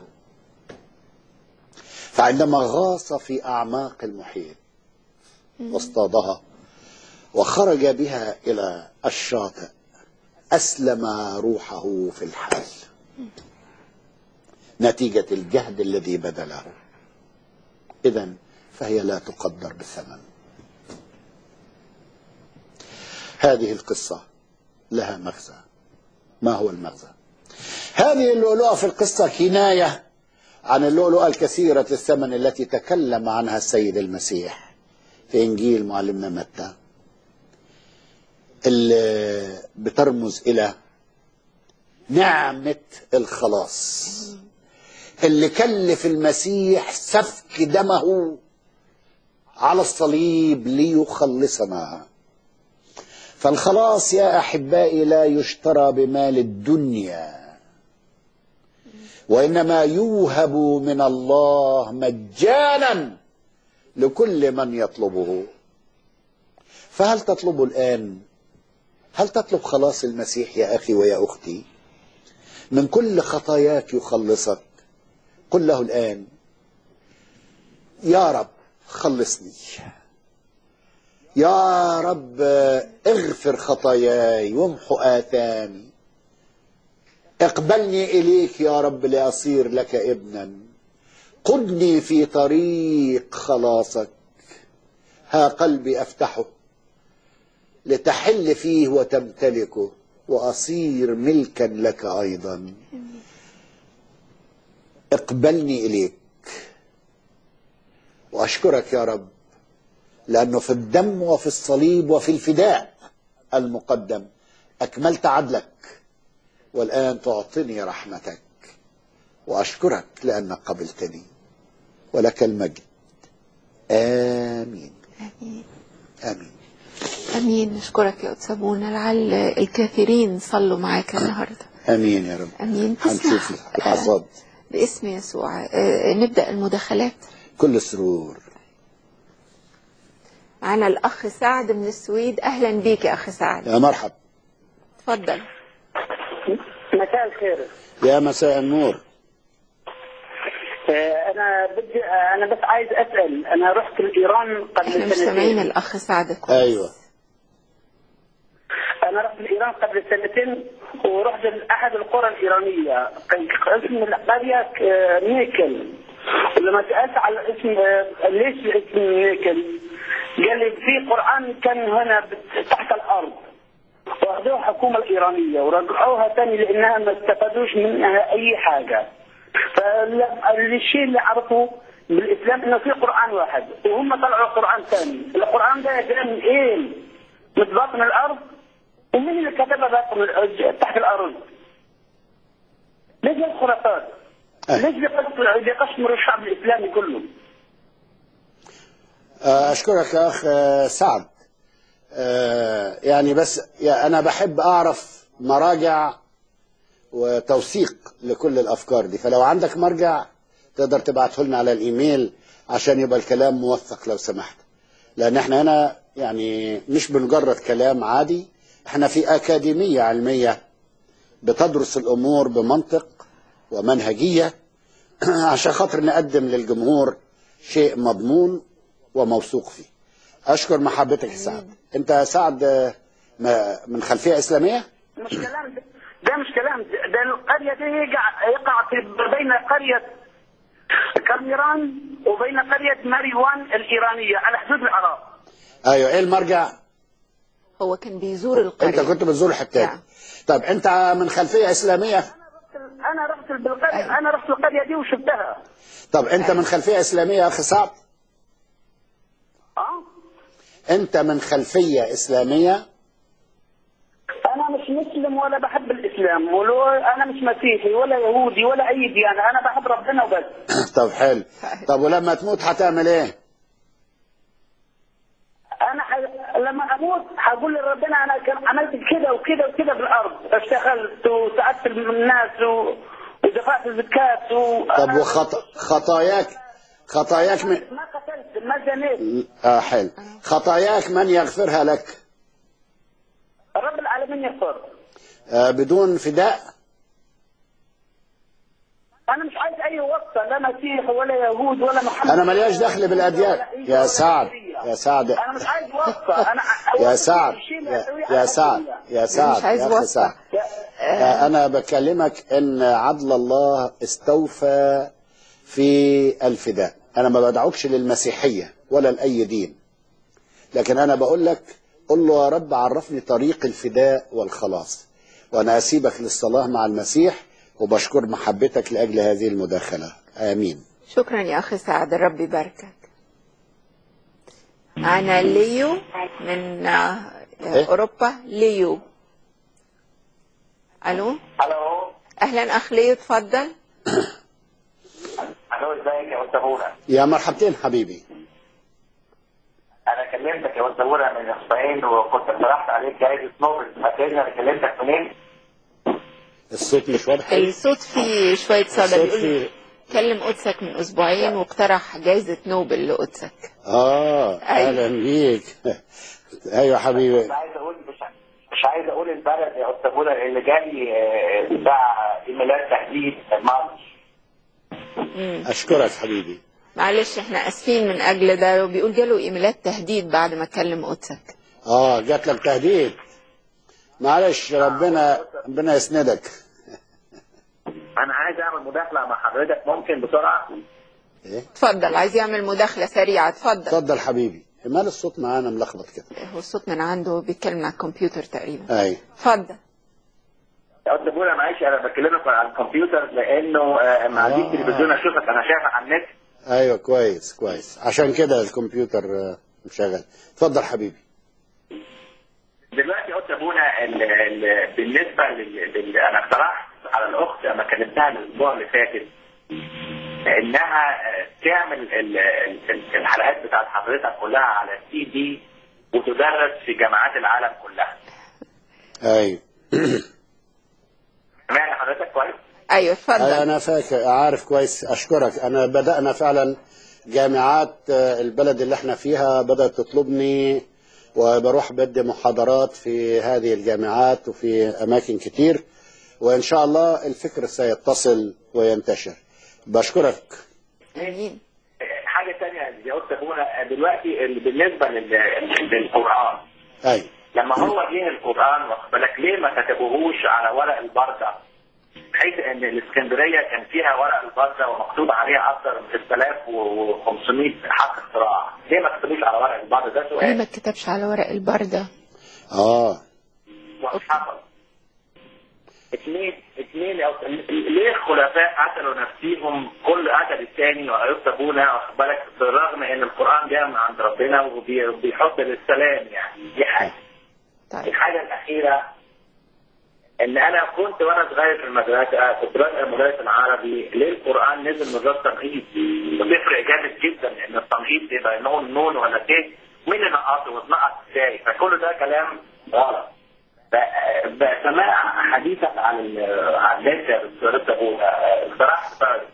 فعندما غاص في أعماق المحيط واصطادها وخرج بها إلى الشاطئ أسلم روحه في الحال نتيجة الجهد الذي بذله إذا فهي لا تقدر بثمن هذه القصة لها مغزى ما هو المغزى هذه اللؤلؤة في القصة كناية عن اللؤلؤة الكثيرة الثمن التي تكلم عنها السيد المسيح في إنجيل معلمنا متى اللي بترمز إلى نعمة الخلاص اللي كلف المسيح سفك دمه على الصليب ليخلصنا فالخلاص يا احبائي لا يشترى بمال الدنيا وانما يوهب من الله مجانا لكل من يطلبه فهل تطلبه الان هل تطلب خلاص المسيح يا اخي ويا اختي من كل خطاياك يخلصك قل له الان يا رب خلصني يا رب اغفر خطاياي وامحو آثامي اقبلني إليك يا رب لأصير لك ابنا قدني في طريق خلاصك ها قلبي أفتحه لتحل فيه وتمتلكه وأصير ملكا لك أيضا اقبلني إليك وأشكرك يا رب لأنه في الدم وفي الصليب وفي الفداء المقدم أكملت عدلك والآن تعطيني رحمتك وأشكرك لأنك قبلتني ولك المجد آمين آمين آمين امين نشكرك يا قدس ابونا لعل الكثيرين صلوا معاك النهارده آمين يا رب امين هنشوف تسمح الحصاد باسم يسوع آه، نبدا المداخلات كل سرور معنا الاخ سعد من السويد اهلا بيك يا اخ سعد يا مرحب تفضل مساء الخير يا مساء النور آه، انا بدي آه، انا بس عايز اسال انا رحت لايران احنا قبل مش سامعين سنتين الاخ سعد كويس أيوة انا رحت لايران قبل سنتين ورحت لاحد القرى الايرانيه كان اسم القريه آه، نيكل ولما سالت على اسم آه، ليش اسم نيكل قال لي في قران كان هنا بت- تحت الارض واخذوها الحكومه الايرانيه ورجعوها تاني لانها ما استفادوش منها اي حاجه فالشيء اللي عرفوا بالاسلام انه في قران واحد وهم طلعوا قران ثاني القران ده جاي من ايه؟ من باطن الارض ومين اللي كتبها باطن ال- تحت الارض؟ ليش الخرافات؟ أه. ليش بيقص- بيقشمروا الشعب الاسلامي كله؟ آه، أشكرك يا أخ آه، سعد آه، يعني بس يا أنا بحب أعرف مراجع وتوثيق لكل الأفكار دي فلو عندك مرجع تقدر تبعته لنا على الإيميل عشان يبقى الكلام موثق لو سمحت لأن احنا هنا يعني مش بمجرد كلام عادي احنا في أكاديمية علمية بتدرس الأمور بمنطق ومنهجية عشان خاطر نقدم للجمهور شيء مضمون وموثوق فيه أشكر محبتك يا سعد أنت يا سعد آه، ما- من خلفية إسلامية مش كلام ده, ده مش كلام ده, ده القرية دي يقع, يقع في بين قرية كاميران وبين قرية ماريوان الإيرانية على حدود العراق أيوة إيه المرجع هو كان بيزور القريه أنت كنت بتزور الحتة دي نعم. طب أنت من خلفية إسلامية أنا رحت بالقرية أيوة. أنا رحت القرية دي وشفتها طب أنت من خلفية إسلامية يا أخي سعد أه انت من خلفيه اسلاميه انا مش مسلم ولا بحب الاسلام ولا انا مش مسيحي ولا يهودي ولا اي ديانه انا بحب ربنا وبس طب حلو طب ولما تموت هتعمل ايه انا ح... لما اموت هقول لربنا انا كان عملت كده وكده وكده في الارض اشتغلت وساعدت الناس و... ودفعت الزكاه و... طب وخط... خطاياك خطاياك من ما قتلت ما زنيت اه حلو خطاياك من يغفرها لك رب العالمين يغفر آه بدون فداء انا مش عايز اي واسطه لا مسيح ولا يهود ولا محمد انا ملياش دخل بالاديان ولا عيسى يا ولا سعد مسيحية. يا سعد انا مش عايز واسطه انا يا سعد يا, يا سعد يا سعد مش عايز يا أخي واسطة. سعد آه، أنا بكلمك إن عدل الله استوفى في الفداء أنا ما بدعوكش للمسيحية ولا لأي دين لكن أنا بقول لك قل له يا رب عرفني طريق الفداء والخلاص وأنا أسيبك للصلاة مع المسيح وبشكر محبتك لأجل هذه المداخلة آمين شكرا يا أخي سعد الرب يباركك معنا ليو من آه، إيه؟ أوروبا ليو ألو الو أهلا أخ ليو تفضل الو ازيك يا استاذ هونا يا مرحبتين حبيبي انا كلمتك يا استاذ هونا من اسبوعين وكنت اقترحت عليك جائزه نوبل فاكرني انا كلمتك منين؟ الصوت مش واضح الصوت فيه شوية صدى الصوت بيقول فيه كلم قدسك من أسبوعين واقترح جائزة نوبل لقدسك آه أهلا بيك أيوة حبيبي مش عايز اقول مش مش عايز اقول البلد يا استاذ هونا اللي جالي آه، بتاع ايميلات تهديد الماتش مم. أشكرك حبيبي معلش احنا اسفين من اجل ده وبيقول جاله ايميلات تهديد بعد ما كلم قدسك اه جات لك تهديد معلش ربنا ربنا يسندك انا عايز اعمل مداخله مع حضرتك ممكن بسرعه؟ ايه اتفضل عايز يعمل مداخلة سريعة اتفضل اتفضل حبيبي مال الصوت معانا ملخبط كده هو الصوت من عنده بيتكلم على الكمبيوتر تقريبا اي اتفضل يا استاذ هونا معلش انا بكلمك على الكمبيوتر لانه آه، ما عنديش آه. تلفزيون اشوفك انا شايفك على النت ايوه كويس كويس عشان كده الكمبيوتر آه، مشغل اتفضل حبيبي دلوقتي قلت ابونا ال- ال- بالنسبه لل... لل... انا اقترحت على الاخت لما كلمتها الاسبوع اللي فاتت انها آه، تعمل ال... ال- الحلقات بتاعت حضرتك كلها على السي دي وتدرس في جامعات العالم كلها ايوه سمعني حضرتك كويس؟ ايوه اتفضل أي انا فاكر عارف كويس اشكرك انا بدانا فعلا جامعات آه، البلد اللي احنا فيها بدات تطلبني وبروح بدي محاضرات في هذه الجامعات وفي اماكن كتير وان شاء الله الفكر سيتصل وينتشر بشكرك امين حاجه ثانيه يا استاذ ابونا دلوقتي ال- بالنسبه لل... للقران اي لما هو جه القران واخد بالك ليه ما كتبوهوش على ورق البرده بحيث ان الاسكندريه كان فيها ورق البرده ومكتوب عليها اكثر من 6500 حق اختراع ليه ما كتبوش على ورق البرده ده ليه ما سؤال اتكتبش على ورق البردة اه وحصل اثنين اثنين أو ليه الخلفاء قتلوا نفسيهم كل قتل الثاني ويكتبونا واخد بالك بالرغم ان القران جاء من عند ربنا وبي- وبيحب للسلام يعني دي حاجه طيب الحاجة الأخيرة إن أنا كنت وأنا صغير في المدرسة كنت بدأ المدرس العربي ليه القرآن نزل من غير تنقيط بتفرق جامد جدا إن التنقيط يبقى نون نون ولا ت مين اللي نقصه واتنقص إزاي فكل ده كلام غلط ف- ب- سماع حديثك عن ال- عن النت يا دكتور أبو اقترحت بقى-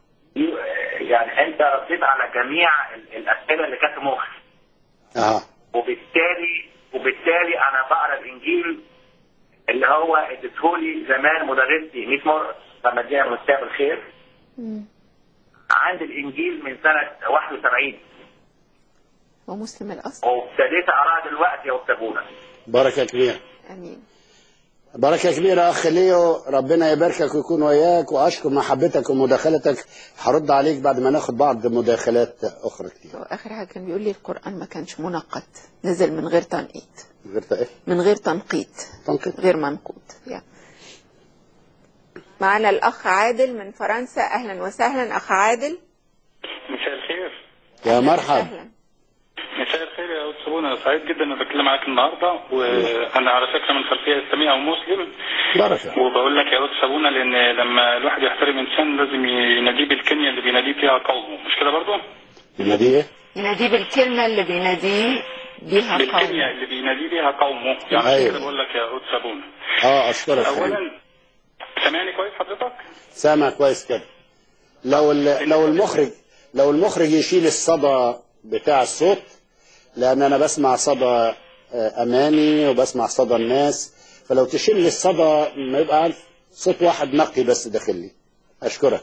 يعني أنت رديت على جميع ال- الأسئلة اللي كانت في مخي اه وبالتالي وبالتالي انا بقرا الانجيل اللي هو اديتهولي زمان مدرستي ميس مرقص لما اديها مساء الخير مم. عندي الانجيل من سنه 71 هو مسلم الاصل وابتديت اقراها دلوقتي يا استاذ ابونا بركه كبيره امين بركة كبيرة أخ ليو ربنا يباركك ويكون وياك وأشكر محبتك ومداخلتك هرد عليك بعد ما ناخد بعض مداخلات أخرى كتير هو اخر حاجة كان بيقول لي القرآن ما كانش منقط نزل من غير تنقيط غير إيه؟ من غير تنقيط تنقيط غير منقوط يا. معنا الأخ عادل من فرنسا أهلا وسهلا أخ عادل مساء الخير يا مرحب أهلا مساء الخير الخير يا استاذ منى سعيد جدا اني بتكلم معاك النهارده وانا على فكره من خلفيه اسلاميه او مسلم بارك وبقول لك يا استاذ منى لان لما الواحد يحترم انسان لازم يناديه بالكلمه اللي بيناديه فيها قومه مش كده برضه؟ النبي ايه؟ يناديه بالكلمة اللي بيناديه بيها بالكلمه قوم اللي بيناديه بيها قومه يعني أيوة. كده بقول لك يا استاذ منى اه اشكرك حبيبي اولا سامعني كويس حضرتك؟ سامع كويس كده لو ال- لو المخرج لو المخرج يشيل الصدى بتاع الصوت لان انا بسمع صدى آه، اماني وبسمع صدى الناس فلو تشيل لي الصدى ما يبقى عارف صوت واحد نقي بس داخل لي اشكرك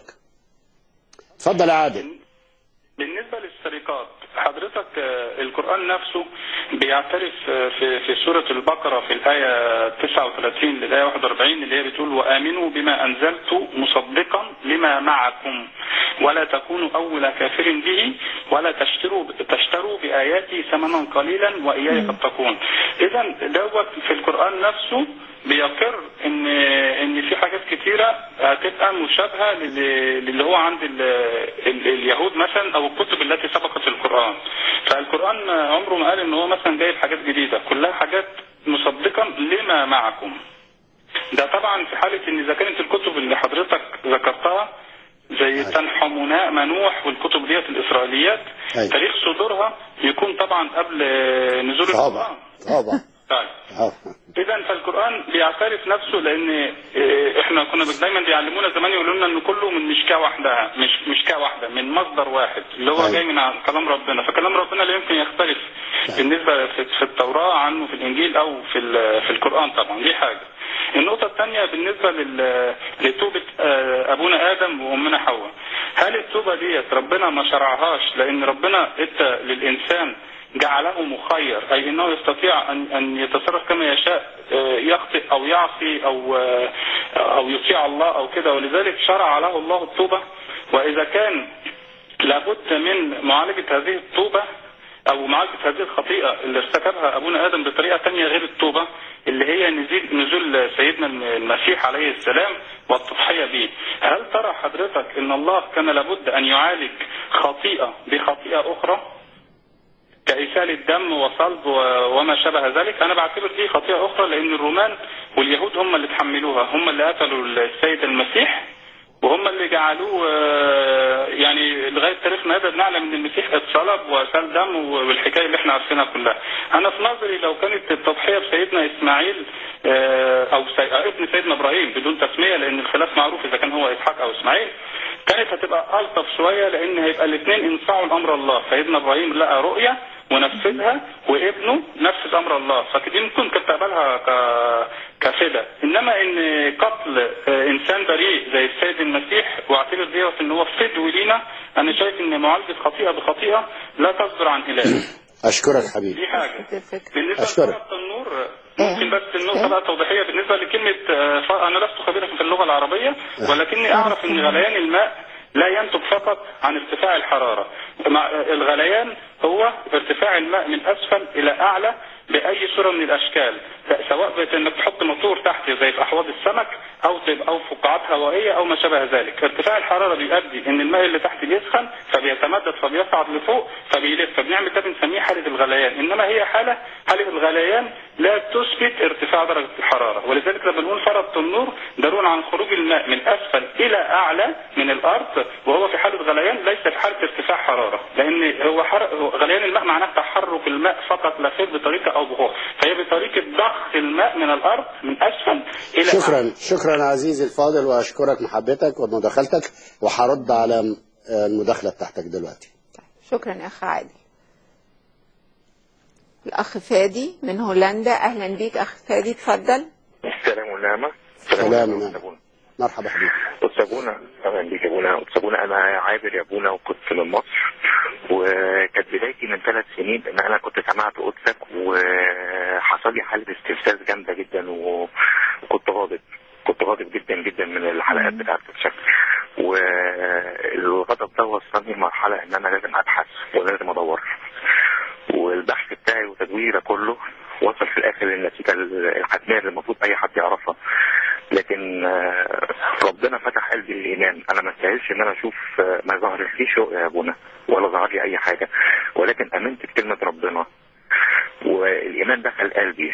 اتفضل يا عادل بالنسبة للسرقات حضرتك آه، القرآن نفسه بيعترف آه، في في سورة البقرة في الآية 39 للآية 41 اللي هي بتقول وآمنوا بما أنزلت مصدقا لما معكم ولا تكونوا أول كافر به ولا تشتروا تشتروا بآياتي ثمنا قليلا وإياي فاتقون إذا دوت في القرآن نفسه بيقر ان ان في حاجات كتيره هتبقى مشابهه لل- للي هو عند ال ال اليهود مثلا او الكتب التي سبقت في القران فالقران عمره ما قال ان هو مثلا جايب حاجات جديده كلها حاجات مصدقا لما معكم ده طبعا في حاله ان اذا كانت الكتب اللي حضرتك ذكرتها زي تنحموناء منوح والكتب ديت الاسرائيليات أيوة. تاريخ صدورها يكون طبعا قبل نزول طبعا القران طبعا طيب آه. اذا فالقران بيعترف نفسه لان إيه، احنا كنا دايما بيعلمونا زمان يقولوا لنا ان كله من مشكاه واحده مش مشكاه واحده من مصدر واحد اللي هو أيوة. جاي من عن كلام ربنا فكلام ربنا لا يمكن يختلف بالنسبه في في التوراه عنه في الانجيل او في ال- في القران طبعا دي حاجه النقطة الثانية بالنسبة لل- لتوبة آه، أبونا آدم وأمنا حواء هل التوبة ديت ربنا ما شرعهاش لأن ربنا ادى للإنسان جعله مخير أي أنه يستطيع أن أن يتصرف كما يشاء آه، يخطئ أو يعصي أو آه، أو يطيع الله أو كده ولذلك شرع له الله التوبة وإذا كان لابد من معالجة هذه التوبة او معالجة هذه الخطيئة اللي ارتكبها ابونا ادم بطريقة تانية غير التوبة اللي هي نزول, نزول سيدنا المسيح عليه السلام والتضحية به هل ترى حضرتك ان الله كان لابد ان يعالج خطيئة بخطيئة اخرى كإسال الدم وصلب و- وما شابه ذلك أنا بعتبر دي خطيئة أخرى لأن الرومان واليهود هم اللي تحملوها هم اللي قتلوا السيد المسيح وهم اللي جعلوه آه، يعني لغايه تاريخنا هذا بنعلم ان المسيح اتصلب وسال دم والحكايه اللي احنا عارفينها كلها. انا في نظري لو كانت التضحيه بسيدنا اسماعيل آه، او سي... آه، ابن سيدنا ابراهيم بدون تسميه لان الخلاف معروف اذا كان هو اسحاق او اسماعيل كانت هتبقى الطف شويه لان هيبقى الاثنين انصاعوا لامر الله، سيدنا ابراهيم لقى رؤيه ونفذها وابنه نفذ امر الله فدي ممكن كانت تقبلها ك... كفدا انما ان قتل آه، انسان بريء زي السيد المسيح واعتبر ديت ان هو فدوي لينا انا شايف ان معالجه خطيئه بخطيئه لا تصدر عن اله اشكرك حبيبي دي حاجه الفكرة. بالنسبه أشكرك. لنقطه النور ممكن بس النقطه بقى توضيحيه بالنسبه لكلمه آه، ف- انا لست خبيرا في اللغه العربيه ولكني اعرف ان غليان الماء لا ينتج فقط عن ارتفاع الحراره مع- الغليان هو ارتفاع الماء من اسفل الى اعلى باي صوره من الاشكال سواء بت- انك تحط موتور تحت زي في احواض السمك او تبقى او فقاعات هوائيه او ما شابه ذلك ارتفاع الحراره بيؤدي ان الماء اللي تحت بيسخن فبيتمدد فبيصعد لفوق فبيلف فبنعمل ده بنسميه حاله الغليان انما هي حاله حاله الغليان لا تثبت ارتفاع درجه الحراره ولذلك لما نقول فرض التنور دلون عن خروج الماء من اسفل الى اعلى من الارض وهو في حاله غليان ليس في حاله ارتفاع حراره لان هو, حر... هو غليان الماء معناه تحرك الماء فقط لا غير بطريقه او بأخرى فهي بطريقه ضخ الماء من الارض من اسفل الى شكرا أعلى. شكرا عزيزي الفاضل واشكرك محبتك ومداخلتك وهرد على آه، المداخله بتاعتك دلوقتي شكرا يا اخ عادل الاخ فادي من هولندا اهلا بيك اخ فادي اتفضل السلام والنعمة سلام عليكم ونعمة. أبونا. مرحبا حبيبي قدس أبونا أهلا بيك يا أبونا قدس أبونا أنا عابر يا أبونا وكنت من مصر وكانت بدايتي من ثلاث سنين إن أنا كنت سمعت قدسك وحصل لي حالة استفزاز جامدة جدا و- وكنت غاضب كنت غاضب جدا جدا من الحلقات بتاعت قدسك والغضب ده وصلني لمرحلة إن أنا لازم أبحث ولازم أدور والبحث بتاعي وتدويره كله وصل في الاخر للنتيجه الحتميه اللي المفروض اي حد يعرفها لكن آه، ربنا فتح قلبي للايمان انا ما استاهلش ان انا اشوف آه، ما ظهر لي شوق يا ابونا ولا ظهر لي اي حاجه ولكن امنت بكلمه ربنا والايمان دخل قلبي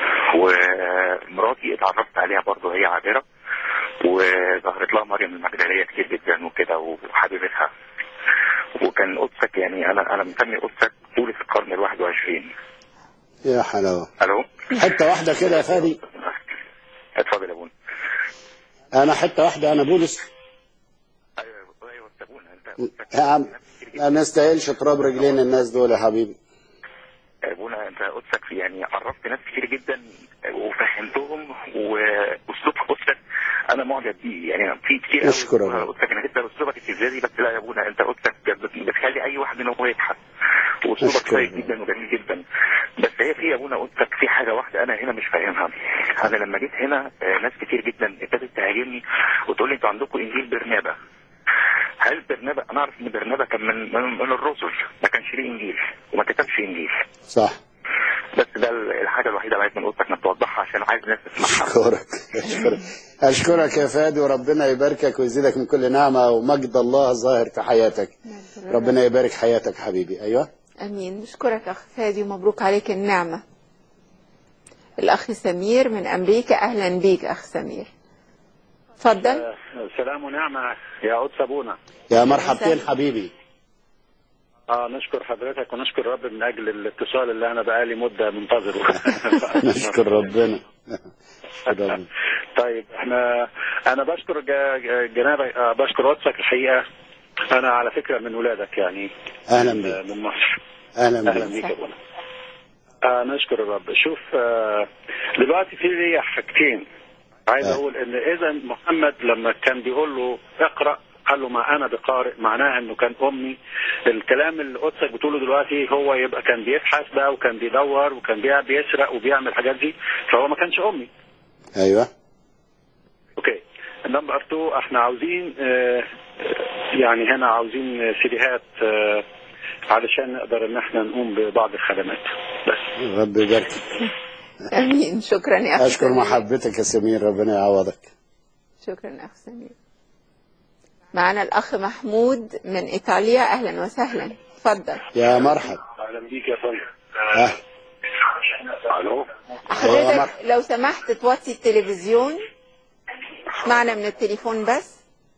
ومراتي اتعرفت عليها برضه هي عابره وظهرت لها مريم المجدليه كتير جدا وكده وحبيبتها وكان قدسك يعني انا انا مسمي قدسك طول في القرن ال 21 يا حلاوه الو حته واحده كده يا فادي اتفضل يا ابونا انا حته واحده انا بولس ايوه ايوه سابونا انت قدسك يا عم ما نستاهلش تراب رجلين الناس دول يا حبيبي ابونا انت قدسك يعني عرفت ناس كتير جدا وفهمتهم واسلوب قدسك انا معجب بيه يعني في كتير قوي أشكرك. قدسك انك انت اسلوبك استفزازي بس لا يا ابونا انت قدسك بت- بتخلي اي واحد منهم هو يضحك واسلوبك أشكرك. كويس جدا وجميل جدا بس هي في يا ابونا قدسك في حاجه واحده انا هنا مش فاهمها انا لما جيت هنا آه، ناس كتير جدا ابتدت تهاجمني وتقول لي انتوا عندكم انجيل برنابا هل برنابا انا اعرف ان برنابا كان من من, من الرسل ما كانش ليه انجيل وما كتبش انجيل صح بس ده الحاجه الوحيده اللي عايز من اوضتك انك توضحها عشان عايز الناس تسمعها اشكرك اشكرك اشكرك يا فادي وربنا يباركك ويزيدك من كل نعمه ومجد الله ظاهر في حياتك ربنا يبارك حياتك حبيبي ايوه امين نشكرك اخ فادي ومبروك عليك النعمه الاخ سمير من امريكا اهلا بيك اخ سمير اتفضل سلام ونعمة يا قدس أبونا يا مرحبتين حبيبي آه نشكر حضرتك ونشكر رب من أجل الاتصال اللي أنا بقالي مدة منتظره نشكر ربنا نشكر ربنا. طيب احنا أنا بشكر جا- جا- جنابك آه بشكر قدسك الحقيقة أنا على فكرة من ولادك يعني اهلا من, بيك من مصر اهلا أهلا بيك بيك يا أبونا آه نشكر الرب شوف آه دلوقتي في ليا حاجتين عايز آه. اقول ان اذا محمد لما كان بيقول له اقرا قال له ما انا بقارئ معناها انه كان امي الكلام اللي قدسك بتقوله دلوقتي هو يبقى كان بيبحث بقى وكان بيدور وكان بي- بيسرق وبيعمل الحاجات دي فهو ما كانش امي ايوه اوكي نمبر 2 احنا عاوزين آه، يعني هنا عاوزين سيديهات آه، علشان نقدر ان احنا نقوم ببعض الخدمات بس رب يباركك امين شكرا يا اخ اشكر سمير. محبتك يا سمير ربنا يعوضك شكرا اخ سمير معنا الاخ محمود من ايطاليا اهلا وسهلا اتفضل يا مرحب اهلا بيك يا فندم اه الو حضرتك لو سمحت توطي التلفزيون معنا من التليفون بس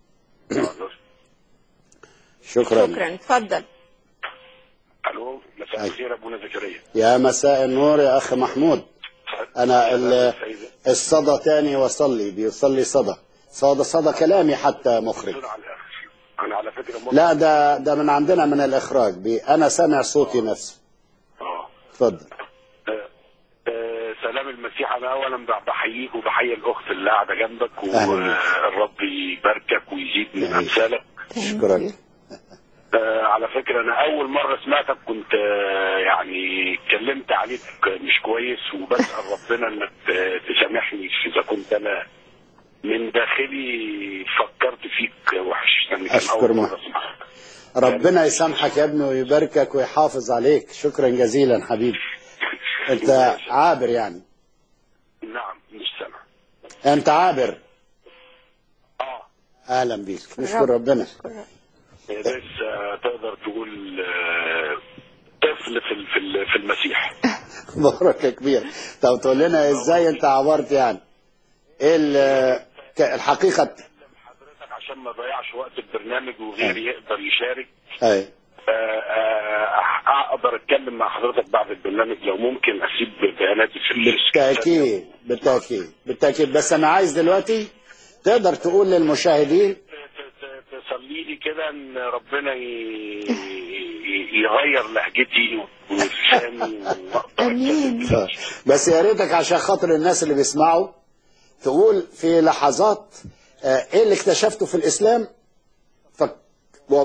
شكرا شكرا اتفضل الو مساء أي. الخير ابونا زكريا يا مساء النور يا اخ محمود انا ال- الصدى تاني وصلي بيوصل لي صدى صدى صدى كلامي حتى مخرج انا على فكره مر... لا ده ده من عندنا من الاخراج بي انا سامع صوتي نفسه آه. اتفضل آه، آه، سلام المسيح انا اولا بحييك وبحيي الاخت اللي قاعده جنبك أهلا بك. والرب يباركك ويزيد من آمين. امثالك شكرا آه، على فكره انا اول مره سمعتك كنت آه، يعني اتكلمت عليك مش كويس وبسال ربنا انك ت- تسامحني اذا كنت انا من داخلي فكرت فيك وحش لان كان أشكر اول ما- مره اسمعك ربنا يسامحك يا ابني ويباركك ويحافظ عليك شكرا جزيلا حبيبي انت عابر يعني نعم مش سامع انت عابر اه اهلا بيك نشكر ربنا لسه تقدر تقول آه، طفل في ال- في ال- في المسيح بركه كبير طب تقول لنا ازاي انت عبرت يعني ايه ال- ك- الحقيقه حضرتك عشان ما نضيعش وقت البرنامج وغيري يقدر يشارك اي آه، آه، اقدر اتكلم مع حضرتك بعد البرنامج لو ممكن اسيب بياناتي في ال- بالتاكيد بالتاكيد بالتاكيد بس انا عايز دلوقتي تقدر تقول للمشاهدين ت- ت- تصلي لي كده ان ربنا ي- ي- يغير لهجتي ولساني واقدر امين أتكلم. بس يا ريتك عشان خاطر الناس اللي بيسمعوا تقول في لحظات آه، ايه اللي اكتشفته في الاسلام فك و...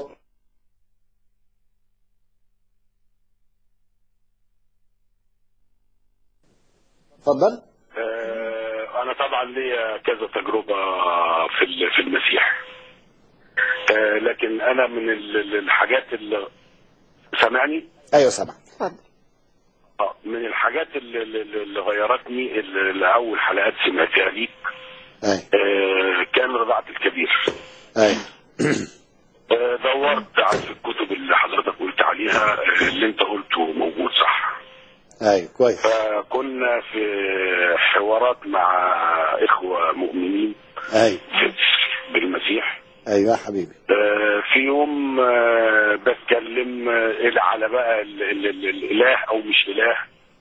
اتفضل آه، انا طبعا ليا كذا تجربه في ال- في المسيح آه، لكن انا من ال- ال- الحاجات اللي سامعني ايوه سامعك اتفضل آه، من الحاجات اللي, اللي اللي غيرتني اللي اللي اول حلقات سمعتها ليك اي آه، كان رضاعة الكبير اي آه، دورت على الكتب اللي حضرتك قلت عليها آه، اللي انت قلته موجود صح ايوه كويس فكنا في حوارات مع اخوه مؤمنين ايوه في- بالمسيح ايوه يا حبيبي آه، في يوم آه، بتكلم آه، على بقى ال- ال- ال- الاله او مش اله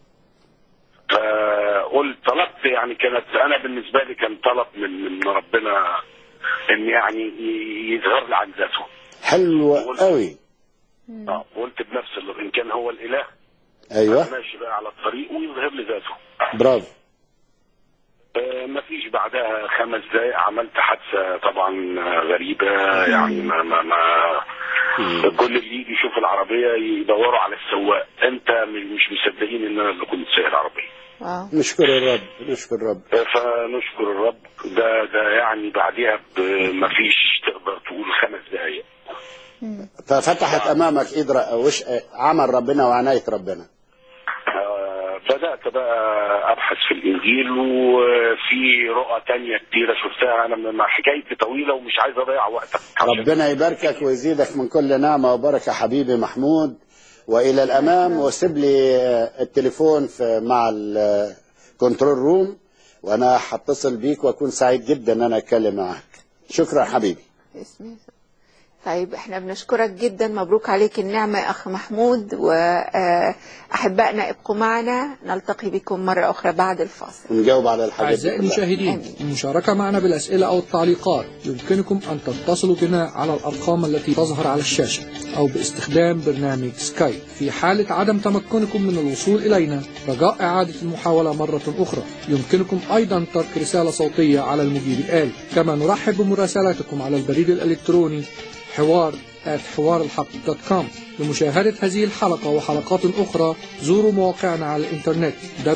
فقلت طلبت يعني كانت انا بالنسبه لي كان طلب من من ربنا ان يعني ي- يظهر لي عن ذاته حلو قوي اه قلت بنفس اللغة ان كان هو الاله ايوه ماشي بقى على الطريق ويظهر لي ذاته برافو آه، ما فيش بعدها خمس دقايق عملت حادثة طبعا آه، غريبة يعني ما ما ما كل اللي يجي يشوف العربية يدوروا على السواق انت م- مش مصدقين ان انا اللي كنت سايق العربية واو نشكر الرب نشكر الرب آه، فنشكر الرب ده ده يعني بعديها ب- ما فيش تقدر تقول خمس دقايق ففتحت امامك ايد ر- وش عمل ربنا وعنايه ربنا آه، بدأت بقى أبحث في الإنجيل وفي رؤى تانية كتيرة شفتها أنا مع حكايتي طويلة ومش عايز أضيع وقتك ربنا يباركك ويزيدك من كل نعمه وبركه حبيبي محمود والى الامام وسيب لي التليفون في مع الكنترول روم وانا هتصل بيك واكون سعيد جدا ان انا اتكلم معك شكرا حبيبي باسم يسوع. طيب احنا بنشكرك جدا مبروك عليك النعمة يا أخ محمود وأحبائنا ابقوا معنا نلتقي بكم مرة أخرى بعد الفاصل ونجاوب على الحاجات أعزائي دي كلها. المشاهدين آمين. المشاركة معنا بالأسئلة أو التعليقات يمكنكم أن تتصلوا بنا على الأرقام التي تظهر على الشاشة أو باستخدام برنامج سكايب في حالة عدم تمكنكم من الوصول إلينا رجاء إعادة المحاولة مرة أخرى يمكنكم أيضا ترك رسالة صوتية على المجيب الآلي كما نرحب بمراسلاتكم على البريد الإلكتروني حوار حوار الحق دوت كوم لمشاهدة هذه الحلقة وحلقات أخرى زوروا مواقعنا على الإنترنت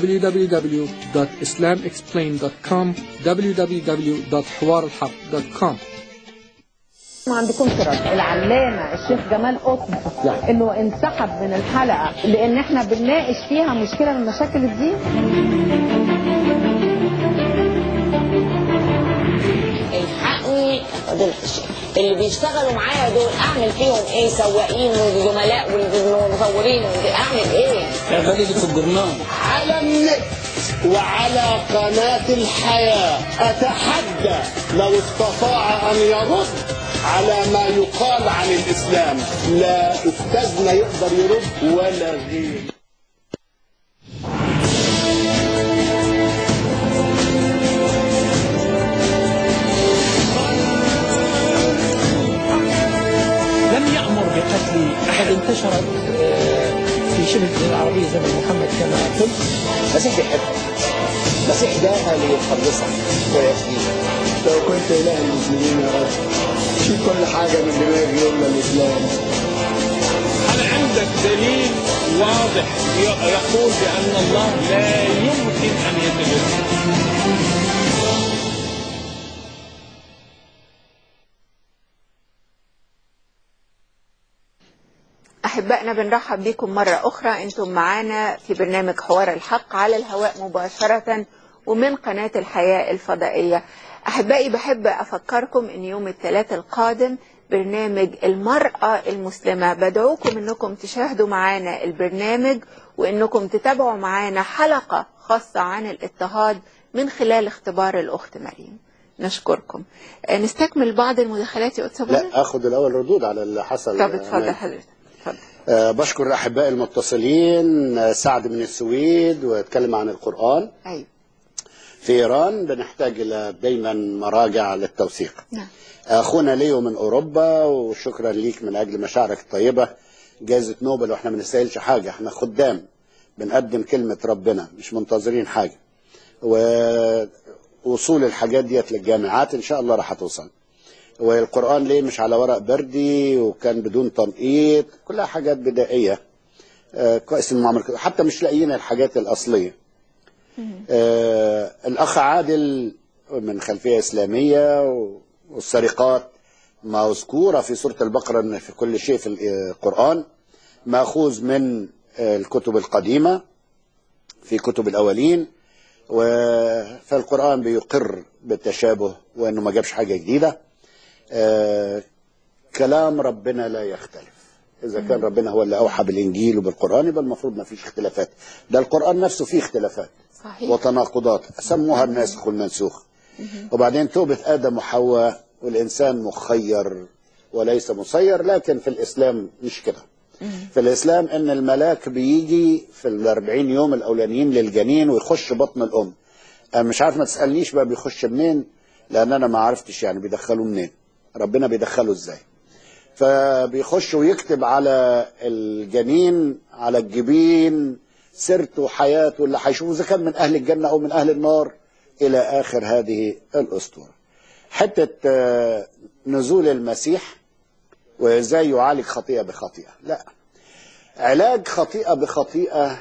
www.islamexplained.com www.حوارالحق.com ما عندكمش رد العلامة الشيخ جمال قطب انه انسحب من الحلقة لان احنا بنناقش فيها مشكلة من مشاكل الدين الحقني دول اللي بيشتغلوا معايا دول اعمل فيهم ايه سواقين وزملاء ومصورين اعمل ايه على النت وعلى قناة الحياة أتحدى لو استطاع أن يرد على ما يقال عن الإسلام لا أستاذنا يقدر يرد ولا غير لم يأمر بقتل أحد انتشرت آه، في شبه الجزيرة العربية زمن محمد كما قلت المسيح بيحبك المسيح جاء ليخلصك ويفديك لو كنت إله المسلمين يا رب شيل كل حاجة من دماغي يوم الإسلام هل عندك دليل واضح ي- يقول بأن الله لا يمكن أن يتجسد أحبائنا بنرحب بكم مرة أخرى أنتم معانا في برنامج حوار الحق على الهواء مباشرة ومن قناة الحياة الفضائية أحبائي بحب أفكركم أن يوم الثلاث القادم برنامج المرأة المسلمة بدعوكم أنكم تشاهدوا معانا البرنامج وأنكم تتابعوا معانا حلقة خاصة عن الاضطهاد من خلال اختبار الأخت مريم نشكركم آه، نستكمل بعض المداخلات يا أستاذ لا أخذ الأول ردود على اللي حصل طب اتفضل حضرتك اتفضل آه، بشكر أحبائي المتصلين آه، سعد من السويد واتكلم عن القرآن أيوة في إيران بنحتاج إلى دايما مراجع للتوثيق نعم أخونا ليو من أوروبا وشكرا ليك من أجل مشاعرك الطيبة جائزة نوبل وإحنا ما بنستاهلش حاجة إحنا خدام بنقدم كلمة ربنا مش منتظرين حاجة ووصول الحاجات ديت للجامعات إن شاء الله راح توصل والقرآن ليه مش على ورق بردي وكان بدون تنقيط كلها حاجات بدائية آه، كويس المعاملة حتى مش لاقيين الحاجات الأصلية آه، الأخ عادل من خلفية إسلامية و- والسرقات مذكورة في سورة البقرة إن في كل شيء في القرآن مأخوذ من آه، الكتب القديمة في كتب الأولين و- فالقرآن بيقر بالتشابه وإنه ما جابش حاجة جديدة آه، كلام ربنا لا يختلف اذا كان ربنا هو اللي اوحى بالانجيل وبالقران يبقى المفروض ما فيش اختلافات ده القران نفسه فيه اختلافات صحيح وتناقضات سموها الناسخ والمنسوخ وبعدين توبة آدم وحواء والإنسان مخير وليس مسير لكن في الإسلام مش كده في الإسلام إن الملاك بيجي في الأربعين يوم الأولانيين للجنين ويخش بطن الأم أنا مش عارف ما تسألنيش بقى بيخش منين لأن أنا ما عرفتش يعني بيدخلوه منين ربنا بيدخله إزاي فبيخش ويكتب على الجنين على الجبين سيرته وحياته اللي هيشوفه اذا كان من اهل الجنه او من اهل النار الى اخر هذه الاسطوره. حته آه، نزول المسيح وازاي يعالج خطيئه بخطيئه، لا. علاج خطيئه بخطيئه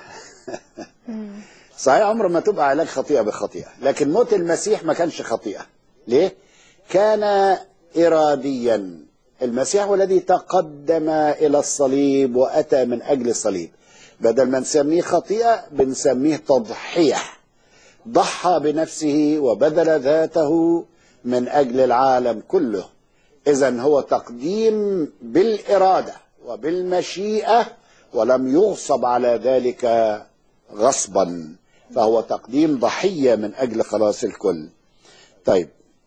صحيح عمره ما تبقى علاج خطيئه بخطيئه، لكن موت المسيح ما كانش خطيئه. ليه؟ كان اراديا. المسيح هو الذي تقدم الى الصليب واتى من اجل الصليب. بدل ما نسميه خطيئة بنسميه تضحية ضحى بنفسه وبذل ذاته من أجل العالم كله إذا هو تقديم بالإرادة وبالمشيئة ولم يغصب على ذلك غصبا فهو تقديم ضحية من أجل خلاص الكل طيب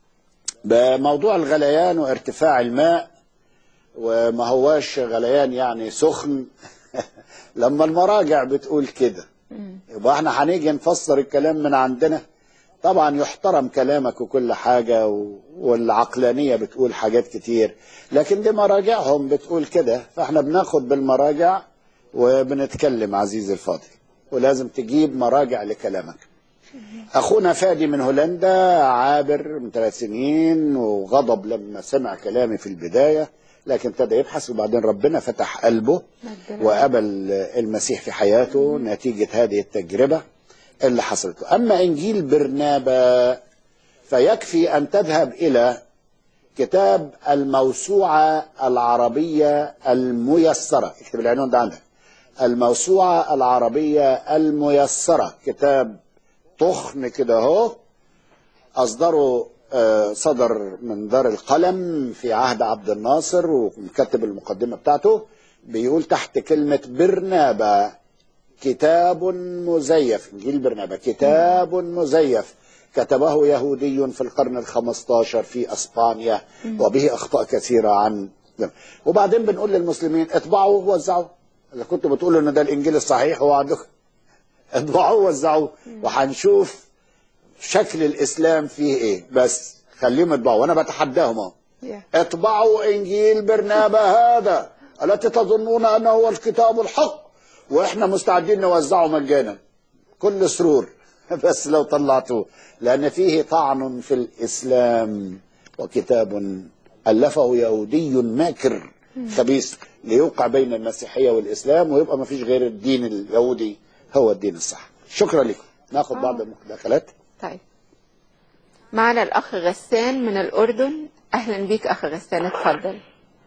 بموضوع الغليان وارتفاع الماء وما هواش غليان يعني سخن لما المراجع بتقول كده يبقى احنا هنيجي نفسر الكلام من عندنا طبعا يحترم كلامك وكل حاجة و- والعقلانية بتقول حاجات كتير لكن دي مراجعهم بتقول كده فاحنا بناخد بالمراجع وبنتكلم عزيزي الفاضل ولازم تجيب مراجع لكلامك اخونا فادي من هولندا عابر من ثلاث سنين وغضب لما سمع كلامي في البدايه لكن ابتدى يبحث وبعدين ربنا فتح قلبه وقبل المسيح في حياته نتيجه هذه التجربه اللي حصلت له. اما انجيل برنابا فيكفي ان تذهب الى كتاب الموسوعه العربيه الميسره اكتب العنوان ده عندك الموسوعه العربيه الميسره كتاب طخن كده اهو اصدره آه، صدر من دار القلم في عهد عبد الناصر ومكتب المقدمه بتاعته بيقول تحت كلمه برنابا كتاب مزيف انجيل برنابا كتاب مزيف كتبه يهودي في القرن الخمستاشر في اسبانيا وبه اخطاء كثيره عن وبعدين بنقول للمسلمين اطبعوا ووزعوا اذا كنتوا بتقولوا ان ده الانجيل الصحيح هو عندكم اطبعوه ووزعوه وهنشوف شكل الاسلام فيه ايه بس خليهم يطبعوا وانا بتحداهم اهو اطبعوا انجيل برنابا هذا التي تظنون انه هو الكتاب الحق واحنا مستعدين نوزعه مجانا كل سرور بس لو طلعتوه لان فيه طعن في الاسلام وكتاب الفه يهودي ماكر خبيث ليوقع بين المسيحيه والاسلام ويبقى ما فيش غير الدين اليهودي هو الدين الصح شكرا لكم ناخذ بعض المداخلات طيب معنا الأخ غسان من الأردن أهلا بيك أخ غسان اتفضل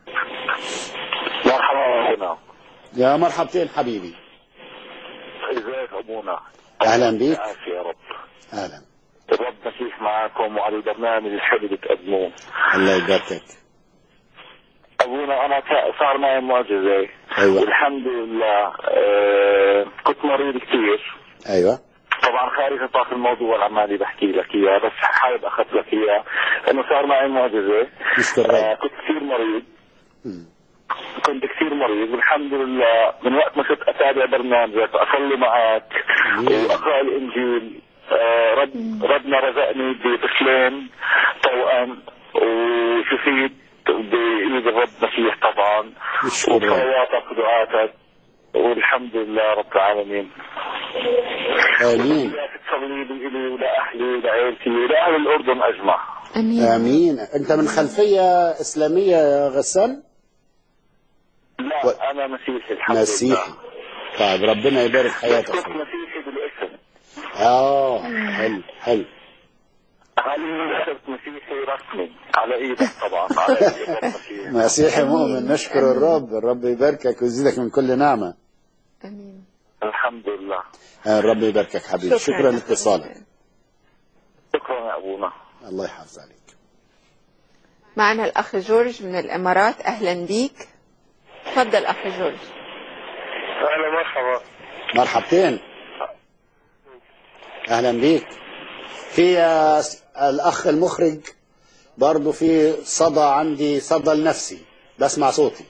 مرحبا ابونا يا مرحبتين حبيبي ازيك ابونا أهلا بيك. عافية يا رب اهلا الرب مسيح معاكم وعلى البرنامج الحلو اللي بتقدموه الله يباركك ابونا انا كا- صار معي معجزه أيوة. والحمد لله آه كنت مريض كثير ايوه طبعا خارج نطاق الموضوع اللي عمالي بحكي لك اياه بس حابب اخذ لك اياه انه صار معي معجزه نشكر آه ربنا كنت كثير مريض مم. كنت كثير مريض والحمد لله من وقت ما كنت اتابع برنامجك اصلي معك جميل. واقرا الانجيل آه، رب ربنا رزقني بطفلين توأم وشفيت بايد الرب مسيح طبعا نشكر ربنا وصلواتك ودعاتك والحمد لله رب العالمين امين لا تصلي لي إلي ولاهلي ولعائلتي ولاهل الاردن اجمع أمين امين انت من خلفيه اسلاميه يا غسان لا و- انا مسيحي الحمد مسيحي لله طيب ربنا يبارك بس حياتك كنت مسيحي بالاسم اه حلو حلو هل صرت مسيحي رسمي على ايدك طبعا على ايد الرب مسيح مسيحي مؤمن نشكر الرب الرب يباركك ويزيدك من كل نعمه أمين الحمد لله آه، الرب يباركك حبيبي شكرا لاتصالك شكرا يا ابونا الله يحافظ عليك معنا الأخ جورج من الإمارات أهلا بيك اتفضل اخ جورج اهلا مرحبا مرحبتين اهلا بيك في آه، الاخ المخرج برضو في صدى عندي صدى لنفسي بسمع صوتي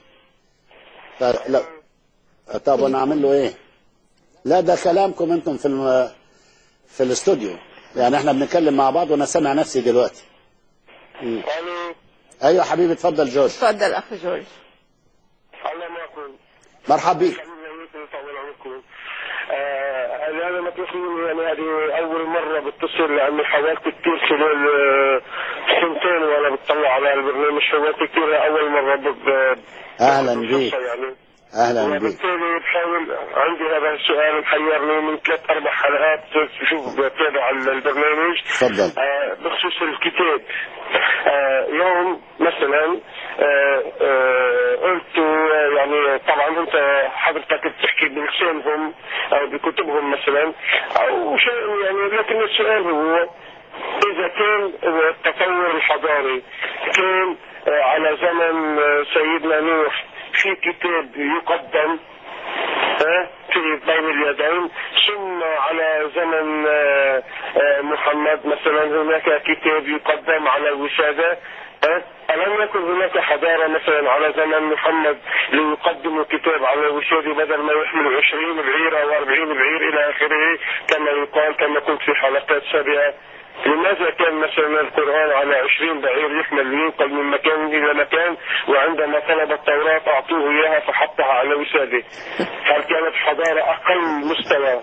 ف- لا طب انا اعمل له ايه لا ده كلامكم انتم في الم... في الاستوديو يعني احنا بنتكلم مع بعض وانا سامع نفسي دلوقتي مم. ايوه حبيبي اتفضل جورج اتفضل اخ جورج الله ما اقول مرحب بيك يطول عمركم آه، انا انا متوفين يعني هذه اول مره بتصل لاني حاولت كثير خلال آه، سنتين وانا بتطلع على البرنامج حاولت كثير اول مره ب- ب- اهلا بيك يعني اهلا بيك وبالتالي بحاول عندي هذا السؤال محيرني من ثلاث اربع حلقات شوف بتابع البرنامج تفضل آه، بخصوص الكتاب آه، يوم مثلا آه، آه، قلت آه، يعني طبعا انت حضرتك بتحكي بلسانهم او بكتبهم مثلا او شيء يعني لكن السؤال هو اذا كان التطور الحضاري كان آه، على زمن آه، سيدنا نوح في كتاب يقدم آه، في بين اليدين ثم على زمن آه، آه، محمد مثلا هناك كتاب يقدم على الوسادة آه، ألم يكن هناك حضارة مثلا على زمن محمد ليقدموا كتاب على الوسادة بدل ما يحملوا 20 بعير أو 40 بعير إلى آخره كما يقال كما قلت في حلقات سابقة لماذا كان مثلا القرآن على 20 بعير يحمل ينقل من مكان إلى مكان وعندما طلب التوراة أعطوه إياها فحطها على وسادة هل كانت حضارة أقل مستوى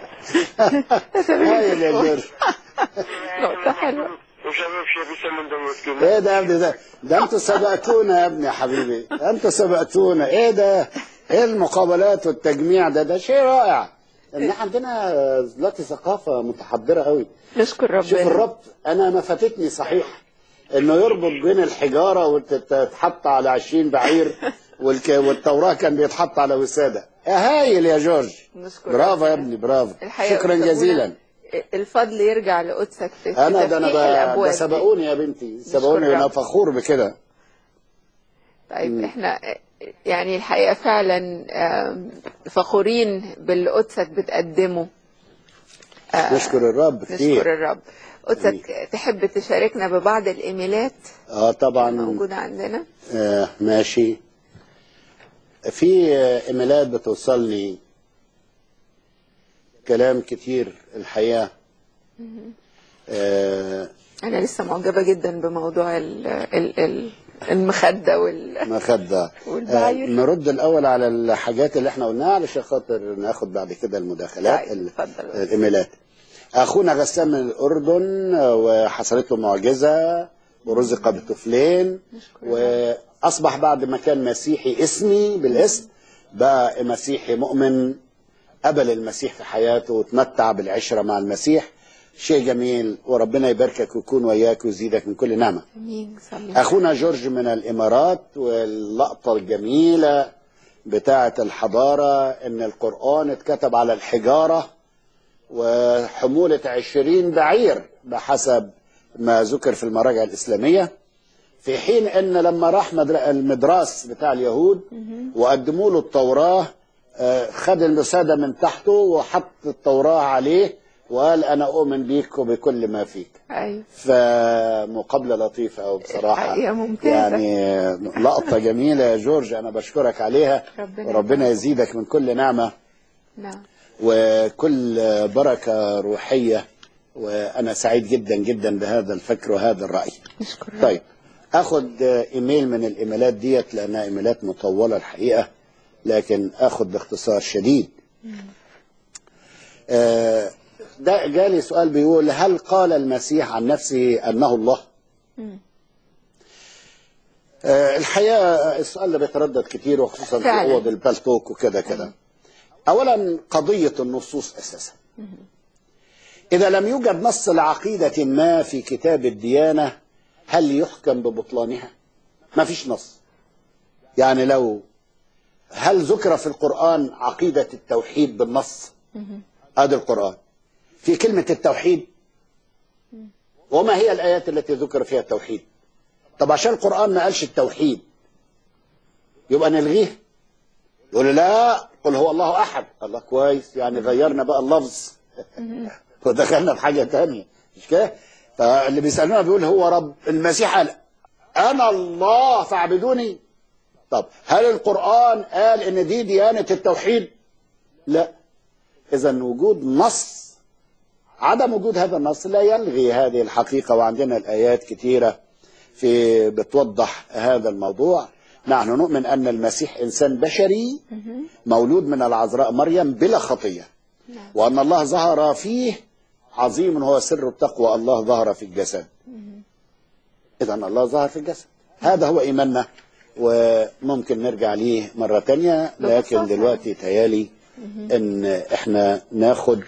هايل يا جورج نقطة حلوة وشباب شباب من دوت ايه ده يا ابني ده ده انتوا سبقتونا يا ابني يا حبيبي انتوا سبقتونا ايه ده ايه المقابلات والتجميع ده ده شيء رائع ان احنا عندنا دلوقتي ثقافه متحضره قوي نشكر ربنا شوف الربط انا ما فاتتني صحيح انه يربط بين الحجاره وتتحط على 20 بعير والك... والتوراه كان بيتحط على وساده يا هايل يا جورج نشكر برافو يا ربنا. ابني برافو الحقيقة شكرا أستاذ جزيلا منى، الفضل يرجع لقدسك في في انا ده انا تفتيح ب... الأبواب ده دي. سبقوني يا بنتي سبقوني وانا رب. فخور بكده طيب احنا يعني الحقيقة فعلا آم، فخورين باللي قدسك بتقدمه آه، نشكر الرب نشكر كتير الرب قدسك تحب تشاركنا ببعض الإيميلات اه طبعا موجودة عندنا آه ماشي في آه، ايميلات بتوصلني كلام كتير الحقيقه آه أنا لسه معجبة جدا بموضوع ال ال ال المخدة وال مخدة والبعير. آه نرد الاول على الحاجات اللي احنا قلناها علشان خاطر ناخد بعد كده المداخلات طيب، ال- اتفضل. الايميلات اخونا غسان من الاردن آه، وحصلت له معجزه ورزق بطفلين واصبح بعد ما كان مسيحي اسمي بالاسم بقى مسيحي مؤمن قبل المسيح في حياته وتمتع بالعشره مع المسيح شيء جميل وربنا يباركك ويكون وياك ويزيدك من كل نعمه امين صلي اخونا جورج من الامارات واللقطه الجميله بتاعه الحضاره ان القران اتكتب على الحجاره وحموله عشرين بعير بحسب ما ذكر في المراجع الاسلاميه في حين ان لما راح مدر- المدراس بتاع اليهود وقدموا له التوراه آه، خد المساده من تحته وحط التوراه عليه وقال انا اؤمن بيك وبكل ما فيك أيوة فمقابله لطيفه أوي بصراحه الحقيقة ممتازة. يعني لقطه جميله يا جورج انا بشكرك عليها ربنا وربنا يزيدك من كل نعمه نعم وكل بركه روحيه وانا سعيد جدا جدا بهذا الفكر وهذا الراي نشكر ربنا. طيب اخد ايميل من الايميلات ديت لانها ايميلات مطوله الحقيقه لكن اخد باختصار شديد آه، ده جالي سؤال بيقول هل قال المسيح عن نفسه انه الله مم. آه، الحقيقه السؤال ده بيتردد كتير وخصوصا في فعلا. اوض البلتوك وكده كده اولا قضيه النصوص اساسا اذا لم يوجد نص لعقيده ما في كتاب الديانه هل يحكم ببطلانها ما فيش نص يعني لو هل ذكر في القرآن عقيدة التوحيد بالنص هذا القرآن في كلمة التوحيد وما هي الآيات التي ذكر فيها التوحيد طب عشان القرآن ما قالش التوحيد يبقى نلغيه يقول له لا قل هو الله احد الله كويس يعني غيرنا بقى اللفظ ودخلنا في حاجه تانية مش كده فاللي بيسالونا بيقول هو رب المسيح قال انا الله فاعبدوني طب هل القران قال ان دي ديانه التوحيد لا اذا وجود نص عدم وجود هذا النص لا يلغي هذه الحقيقه وعندنا الايات كثيره في بتوضح هذا الموضوع نحن نؤمن ان المسيح انسان بشري مولود من العذراء مريم بلا خطيه وان الله ظهر فيه عظيم هو سر التقوى الله ظهر في الجسد اذا الله ظهر في الجسد هذا هو ايماننا وممكن نرجع ليه مره تانية لكن ببساطة. دلوقتي تيالي ان احنا ناخد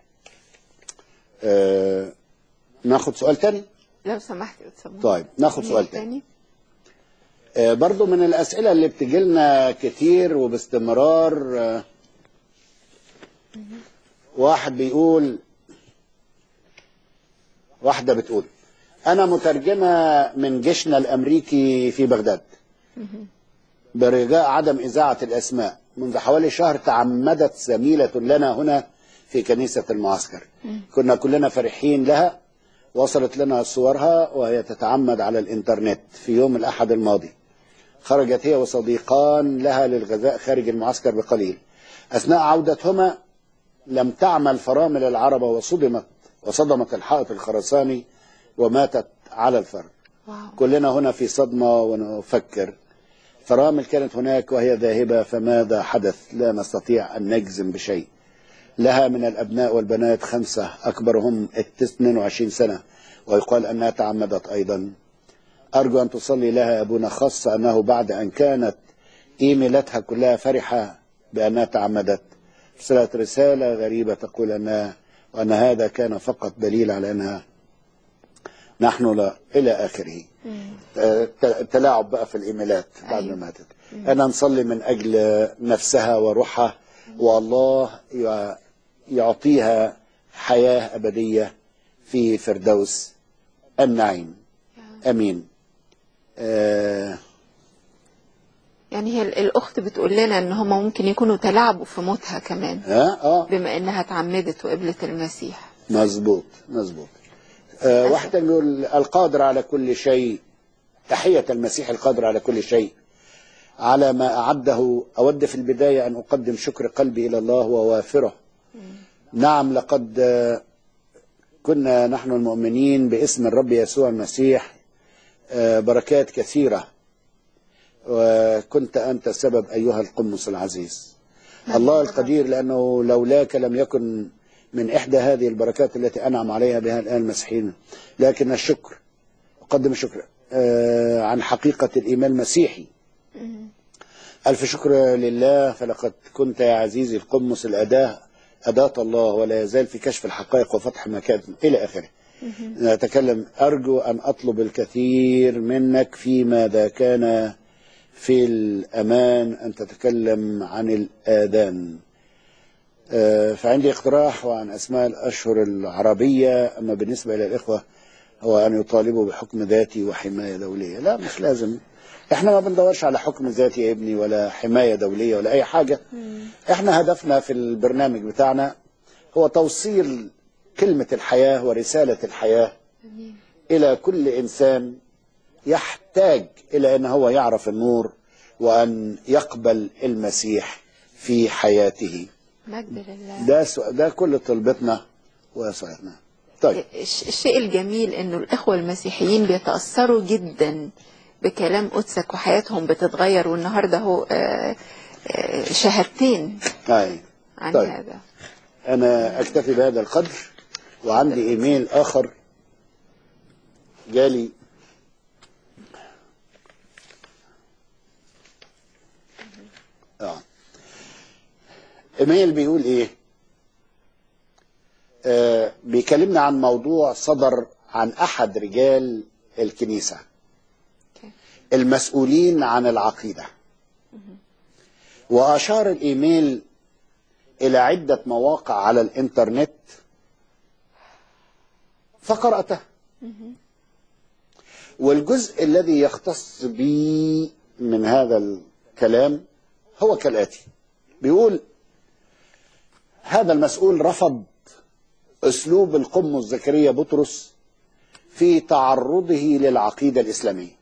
آه ناخد سؤال تاني لو سمحت يا أستاذ طيب ناخد مين سؤال تاني آه، برضو من الأسئلة اللي بتجيلنا كتير وباستمرار آه، واحد بيقول واحدة بتقول أنا مترجمة من جيشنا الأمريكي في بغداد برجاء عدم إذاعة الأسماء منذ حوالي شهر تعمدت زميلة لنا هنا في كنيسة المعسكر كنا كلنا فرحين لها وصلت لنا صورها وهي تتعمد على الإنترنت في يوم الأحد الماضي خرجت هي وصديقان لها للغذاء خارج المعسكر بقليل أثناء عودتهما لم تعمل فرامل العربة وصدمت وصدمت الحائط الخرساني وماتت على الفرد كلنا هنا في صدمة ونفكر فرامل كانت هناك وهي ذاهبة فماذا حدث لا نستطيع أن نجزم بشيء لها من الأبناء والبنات خمسة أكبرهم 22 سنة ويقال أنها تعمدت أيضا أرجو أن تصلي لها أبونا خاصة أنه بعد أن كانت إيميلاتها كلها فرحة بأنها تعمدت أرسلت رسالة غريبة تقول أنها وأن هذا كان فقط دليل على أنها نحن لا إلى آخره آه، ت- تلاعب بقى في الإيميلات بعد ما ماتت أنا نصلي من أجل نفسها وروحها والله يع- يعطيها حياة أبدية في فردوس النعيم أمين آه يعني هي ال- الأخت بتقول لنا إن هم ممكن يكونوا تلاعبوا في موتها كمان ها اه بما إنها اتعمدت وقبلت المسيح مظبوط مظبوط آه واحد تاني يقول القادر على كل شيء تحية المسيح القادر على كل شيء على ما أعده أود في البداية أن أقدم شكر قلبي إلى الله ووافره نعم لقد آه، كنا نحن المؤمنين باسم الرب يسوع المسيح آه، بركات كثيرة وكنت أنت السبب أيها القمص العزيز الله القدير لأنه لولاك لم يكن من إحدى هذه البركات التي أنعم عليها بها الآن المسيحيين لكن الشكر أقدم الشكر آه، عن حقيقة الإيمان المسيحي ألف شكر لله فلقد كنت يا عزيزي القمص الأداة أداة الله ولا يزال في كشف الحقائق وفتح مكاتب إلى آخره نتكلم أرجو أن أطلب الكثير منك فيما ذا كان في الأمان أن تتكلم عن الآذان آه، فعندي اقتراح وعن أسماء الأشهر العربية أما بالنسبة إلى الإخوة هو أن يطالبوا بحكم ذاتي وحماية دولية لا مش لازم احنا ما بندورش على حكم ذاتي يا ابني ولا حماية دولية ولا أي حاجة احنا هدفنا في البرنامج بتاعنا هو توصيل كلمة الحياة ورسالة الحياة إلى كل إنسان يحتاج إلى أن هو يعرف النور وأن يقبل المسيح في حياته مجد لله ده سو- ده كل طلبتنا وصلتنا طيب الش- الشيء الجميل انه الاخوه المسيحيين بيتاثروا جدا بكلام قدسك وحياتهم بتتغير والنهارده هو آه، آه، شهادتين هاي عن طيب. هذا أنا أكتفي بهذا القدر وعندي إيميل آخر جالي آه. إيميل بيقول إيه آه بيكلمنا عن موضوع صدر عن أحد رجال الكنيسة المسؤولين عن العقيدة وأشار الإيميل إلى عدة مواقع على الإنترنت فقرأته والجزء الذي يختص بي من هذا الكلام هو كالآتي بيقول هذا المسؤول رفض اسلوب القمص زكريا بطرس في تعرضه للعقيده الاسلاميه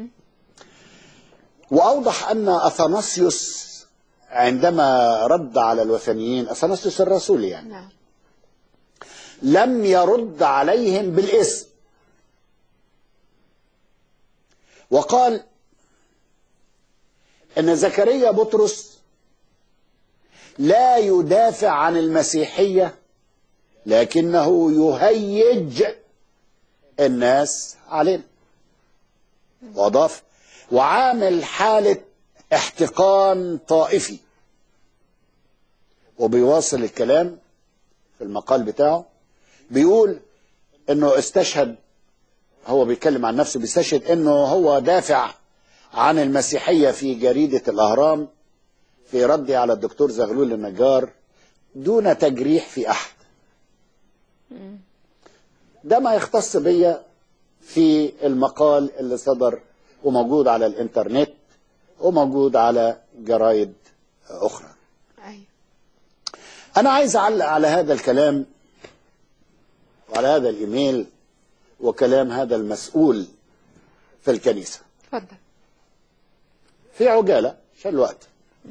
واوضح ان اثناسيوس عندما رد على الوثنيين اثناسيوس الرسول يعني نعم لم يرد عليهم بالاسم وقال ان زكريا بطرس لا يدافع عن المسيحيه لكنه يهيج الناس علينا واضاف وعامل حاله احتقان طائفي وبيواصل الكلام في المقال بتاعه بيقول انه استشهد هو بيتكلم عن نفسه بيستشهد انه هو دافع عن المسيحيه في جريده الاهرام في رده على الدكتور زغلول النجار دون تجريح في احد ده ما يختص بيا في المقال اللي صدر وموجود على الانترنت وموجود على جرايد اخرى أيوة. انا عايز اعلق على هذا الكلام وعلى هذا الايميل وكلام هذا المسؤول في الكنيسه اتفضل في عجاله عشان الوقت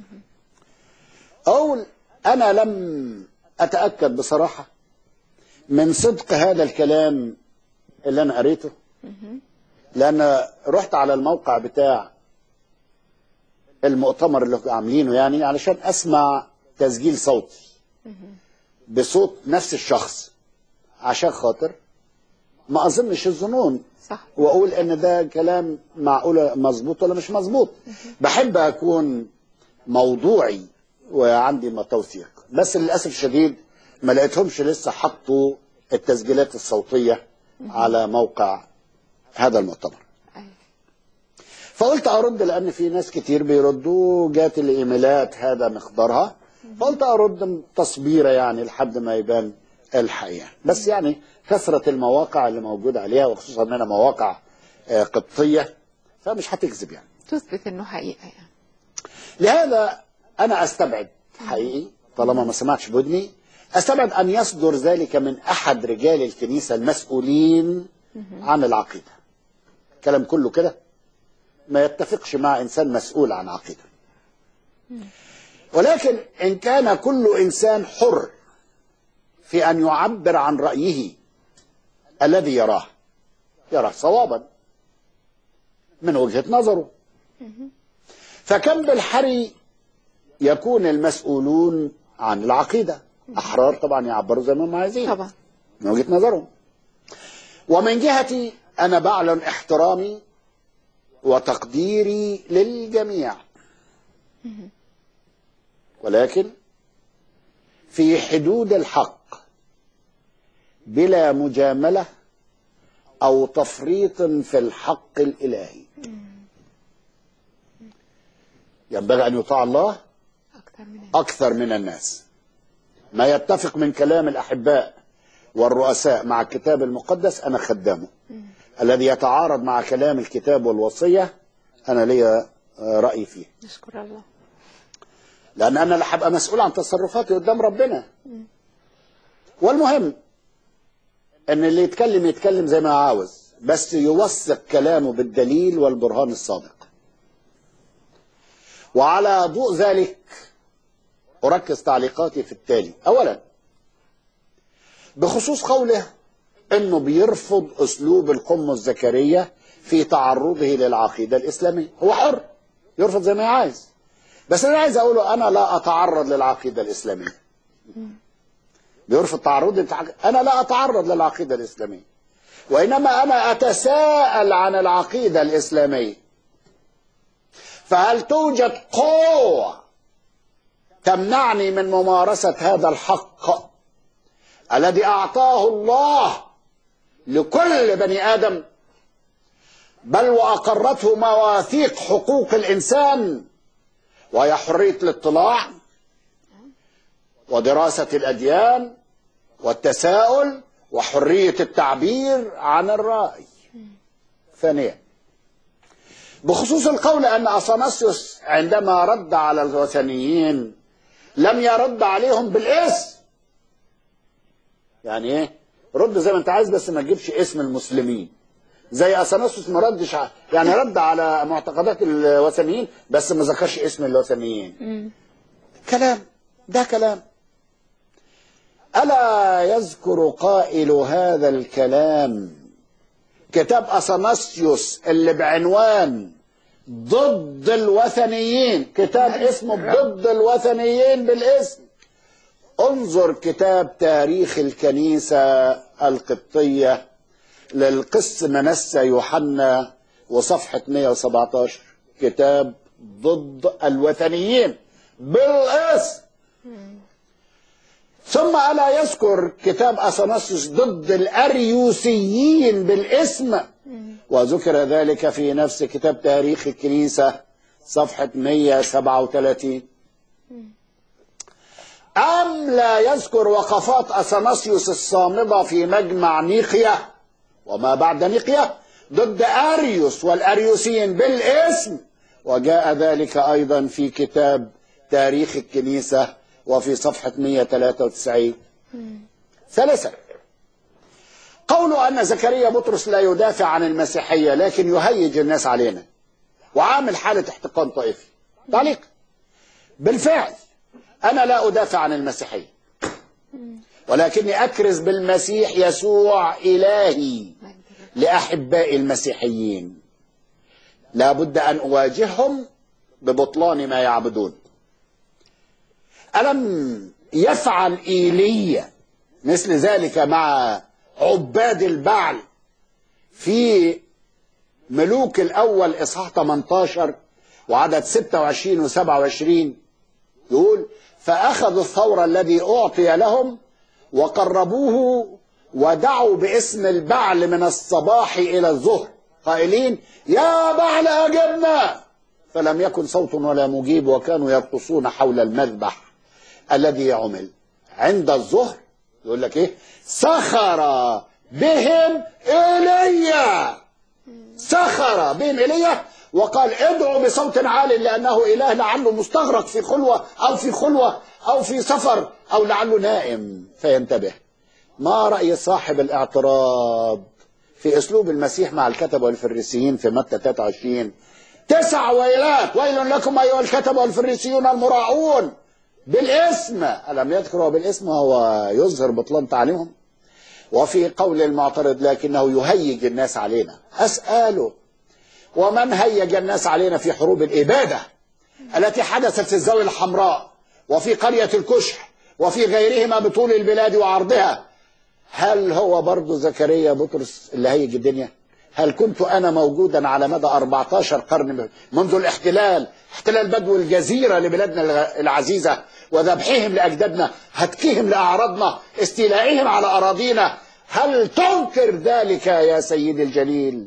اقول انا لم اتاكد بصراحه من صدق هذا الكلام اللي انا قريته لان رحت على الموقع بتاع المؤتمر اللي عاملينه يعني علشان اسمع تسجيل صوتي بصوت نفس الشخص عشان خاطر ما اظنش الظنون صح واقول ان ده كلام معقول مظبوط ولا مش مظبوط بحب اكون موضوعي وعندي ما توثيق بس للاسف الشديد ما لقيتهمش لسه حطوا التسجيلات الصوتيه على موقع هذا المؤتمر أيوة. فقلت ارد لان في ناس كتير بيردوا جات الايميلات هذا مقدارها فقلت ارد تصبيره يعني لحد ما يبان الحقيقه بس يعني كثره المواقع اللي موجوده عليها وخصوصا انها مواقع آه، قبطيه فمش هتكذب يعني تثبت انه حقيقه يعني لهذا انا استبعد حقيقي طالما ما سمعتش بودني استبعد ان يصدر ذلك من احد رجال الكنيسه المسؤولين عن العقيده كلام كله كده ما يتفقش مع انسان مسؤول عن عقيده ولكن ان كان كل انسان حر في ان يعبر عن رايه الذي يراه يراه صوابا من وجهه نظره فكم بالحري يكون المسؤولون عن العقيده احرار طبعا يعبروا زي ما هم عايزين طبعا من وجهه نظرهم ومن جهتي انا بعلن احترامي وتقديري للجميع ولكن في حدود الحق بلا مجامله او تفريط في الحق الالهي ينبغي ان يطاع الله اكثر من اكثر من الناس ما يتفق من كلام الاحباء والرؤساء مع الكتاب المقدس انا خدامه الذي يتعارض مع كلام الكتاب والوصيه انا ليا آه، راي فيه نشكر الله لان انا اللي هبقى مسؤول عن تصرفاتي قدام ربنا والمهم ان اللي يتكلم يتكلم زي ما عاوز بس يوثق كلامه بالدليل والبرهان الصادق وعلى ضوء ذلك اركز تعليقاتي في التالي اولا بخصوص قوله انه بيرفض اسلوب القمه الزكريا في تعرضه للعقيده الاسلاميه هو حر يرفض زي ما عايز بس انا عايز اقوله انا لا اتعرض للعقيده الاسلاميه بيرفض تعرضي للعق- انا لا اتعرض للعقيده الاسلاميه وانما انا اتساءل عن العقيده الاسلاميه فهل توجد قوه تمنعني من ممارسه هذا الحق الذي اعطاه الله لكل بني ادم بل واقرته مواثيق حقوق الانسان وهي حريه الاطلاع ودراسه الاديان والتساؤل وحريه التعبير عن الراي ثانيا بخصوص القول ان اثناسيوس عندما رد على الوثنيين لم يرد عليهم بالاسم يعني ايه رد زي ما انت عايز بس ما تجيبش اسم المسلمين زي اثناسوس ما ردش ع- يعني رد على معتقدات الوثنيين بس ما ذكرش اسم الوثنيين كلام ده كلام ألا يذكر قائل هذا الكلام كتاب أثناسيوس اللي بعنوان ضد الوثنيين كتاب اسمه ضد الوثنيين بالاسم انظر كتاب تاريخ الكنيسة القبطية للقس منسى يوحنا وصفحة 117 كتاب ضد الوثنيين بالاسم ثم ألا يذكر كتاب أثناسيوس ضد الأريوسيين بالاسم وذكر ذلك في نفس كتاب تاريخ الكنيسة صفحة 137 أم لا يذكر وقفات أثناسيوس الصامدة في مجمع نيقيا وما بعد نيقيا ضد أريوس والأريوسيين بالاسم وجاء ذلك أيضا في كتاب تاريخ الكنيسة وفي صفحة 193 ثالثا قول أن زكريا بطرس لا يدافع عن المسيحية لكن يهيج الناس علينا وعامل حالة احتقان طائفي تعليق بالفعل أنا لا أدافع عن المسيحية ولكني أكرز بالمسيح يسوع إلهي لأحباء المسيحيين لا بد أن أواجههم ببطلان ما يعبدون ألم يفعل إيليا مثل ذلك مع عباد البعل في ملوك الأول إصحاح 18 وعدد 26 و 27 يقول فأخذوا الثور الذي أعطي لهم وقربوه ودعوا باسم البعل من الصباح إلى الظهر قائلين يا بعل أجبنا فلم يكن صوت ولا مجيب وكانوا يرقصون حول المذبح الذي عمل عند الظهر يقول لك ايه سخر بهم ايليا سخر بهم ايليا وقال ادعوا بصوت عال لانه اله لعله مستغرق في خلوه او في خلوه او في سفر او لعله نائم فينتبه ما راي صاحب الاعتراض في اسلوب المسيح مع الكتبه والفريسيين في متى 23 تسع ويلات ويل لكم ايها الكتبه والفريسيون المراعون بالاسم ألم يذكروا بالاسم هو يظهر بطلان تعليمهم وفي قول المعترض لكنه يهيج الناس علينا أسأله ومن هيج الناس علينا في حروب الإبادة التي حدثت في الزاوية الحمراء وفي قرية الكشح وفي غيرهما بطول البلاد وعرضها هل هو برضه زكريا بطرس اللي هيج الدنيا هل كنت أنا موجودا على مدى 14 قرن منذ الاحتلال احتلال بدو الجزيرة لبلادنا العزيزة وذبحهم لأجدادنا هتكهم لأعراضنا استيلائهم على أراضينا هل تنكر ذلك يا سيدي الجليل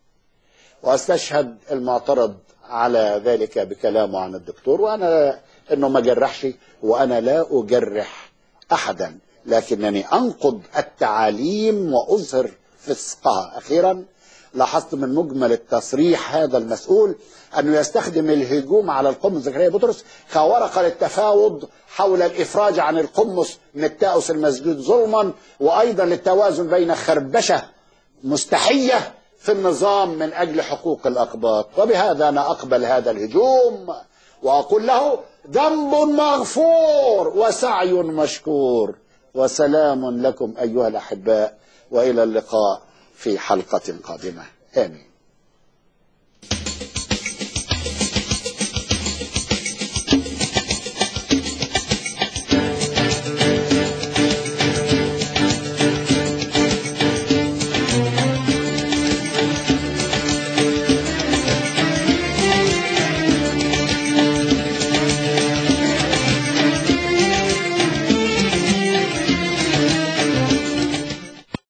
واستشهد المعترض على ذلك بكلامه عن الدكتور وانا انه ما جرحش وانا لا اجرح احدا لكنني انقض التعاليم واظهر فسقها اخيرا لاحظت من مجمل التصريح هذا المسؤول انه يستخدم الهجوم على القمص زكريا بطرس كورقه للتفاوض حول الافراج عن القمص متاوس المسجود ظلما وايضا للتوازن بين خربشه مستحيه في النظام من اجل حقوق الاقباط وبهذا انا اقبل هذا الهجوم واقول له ذنب مغفور وسعي مشكور وسلام لكم ايها الاحباء والى اللقاء في حلقه قادمه امين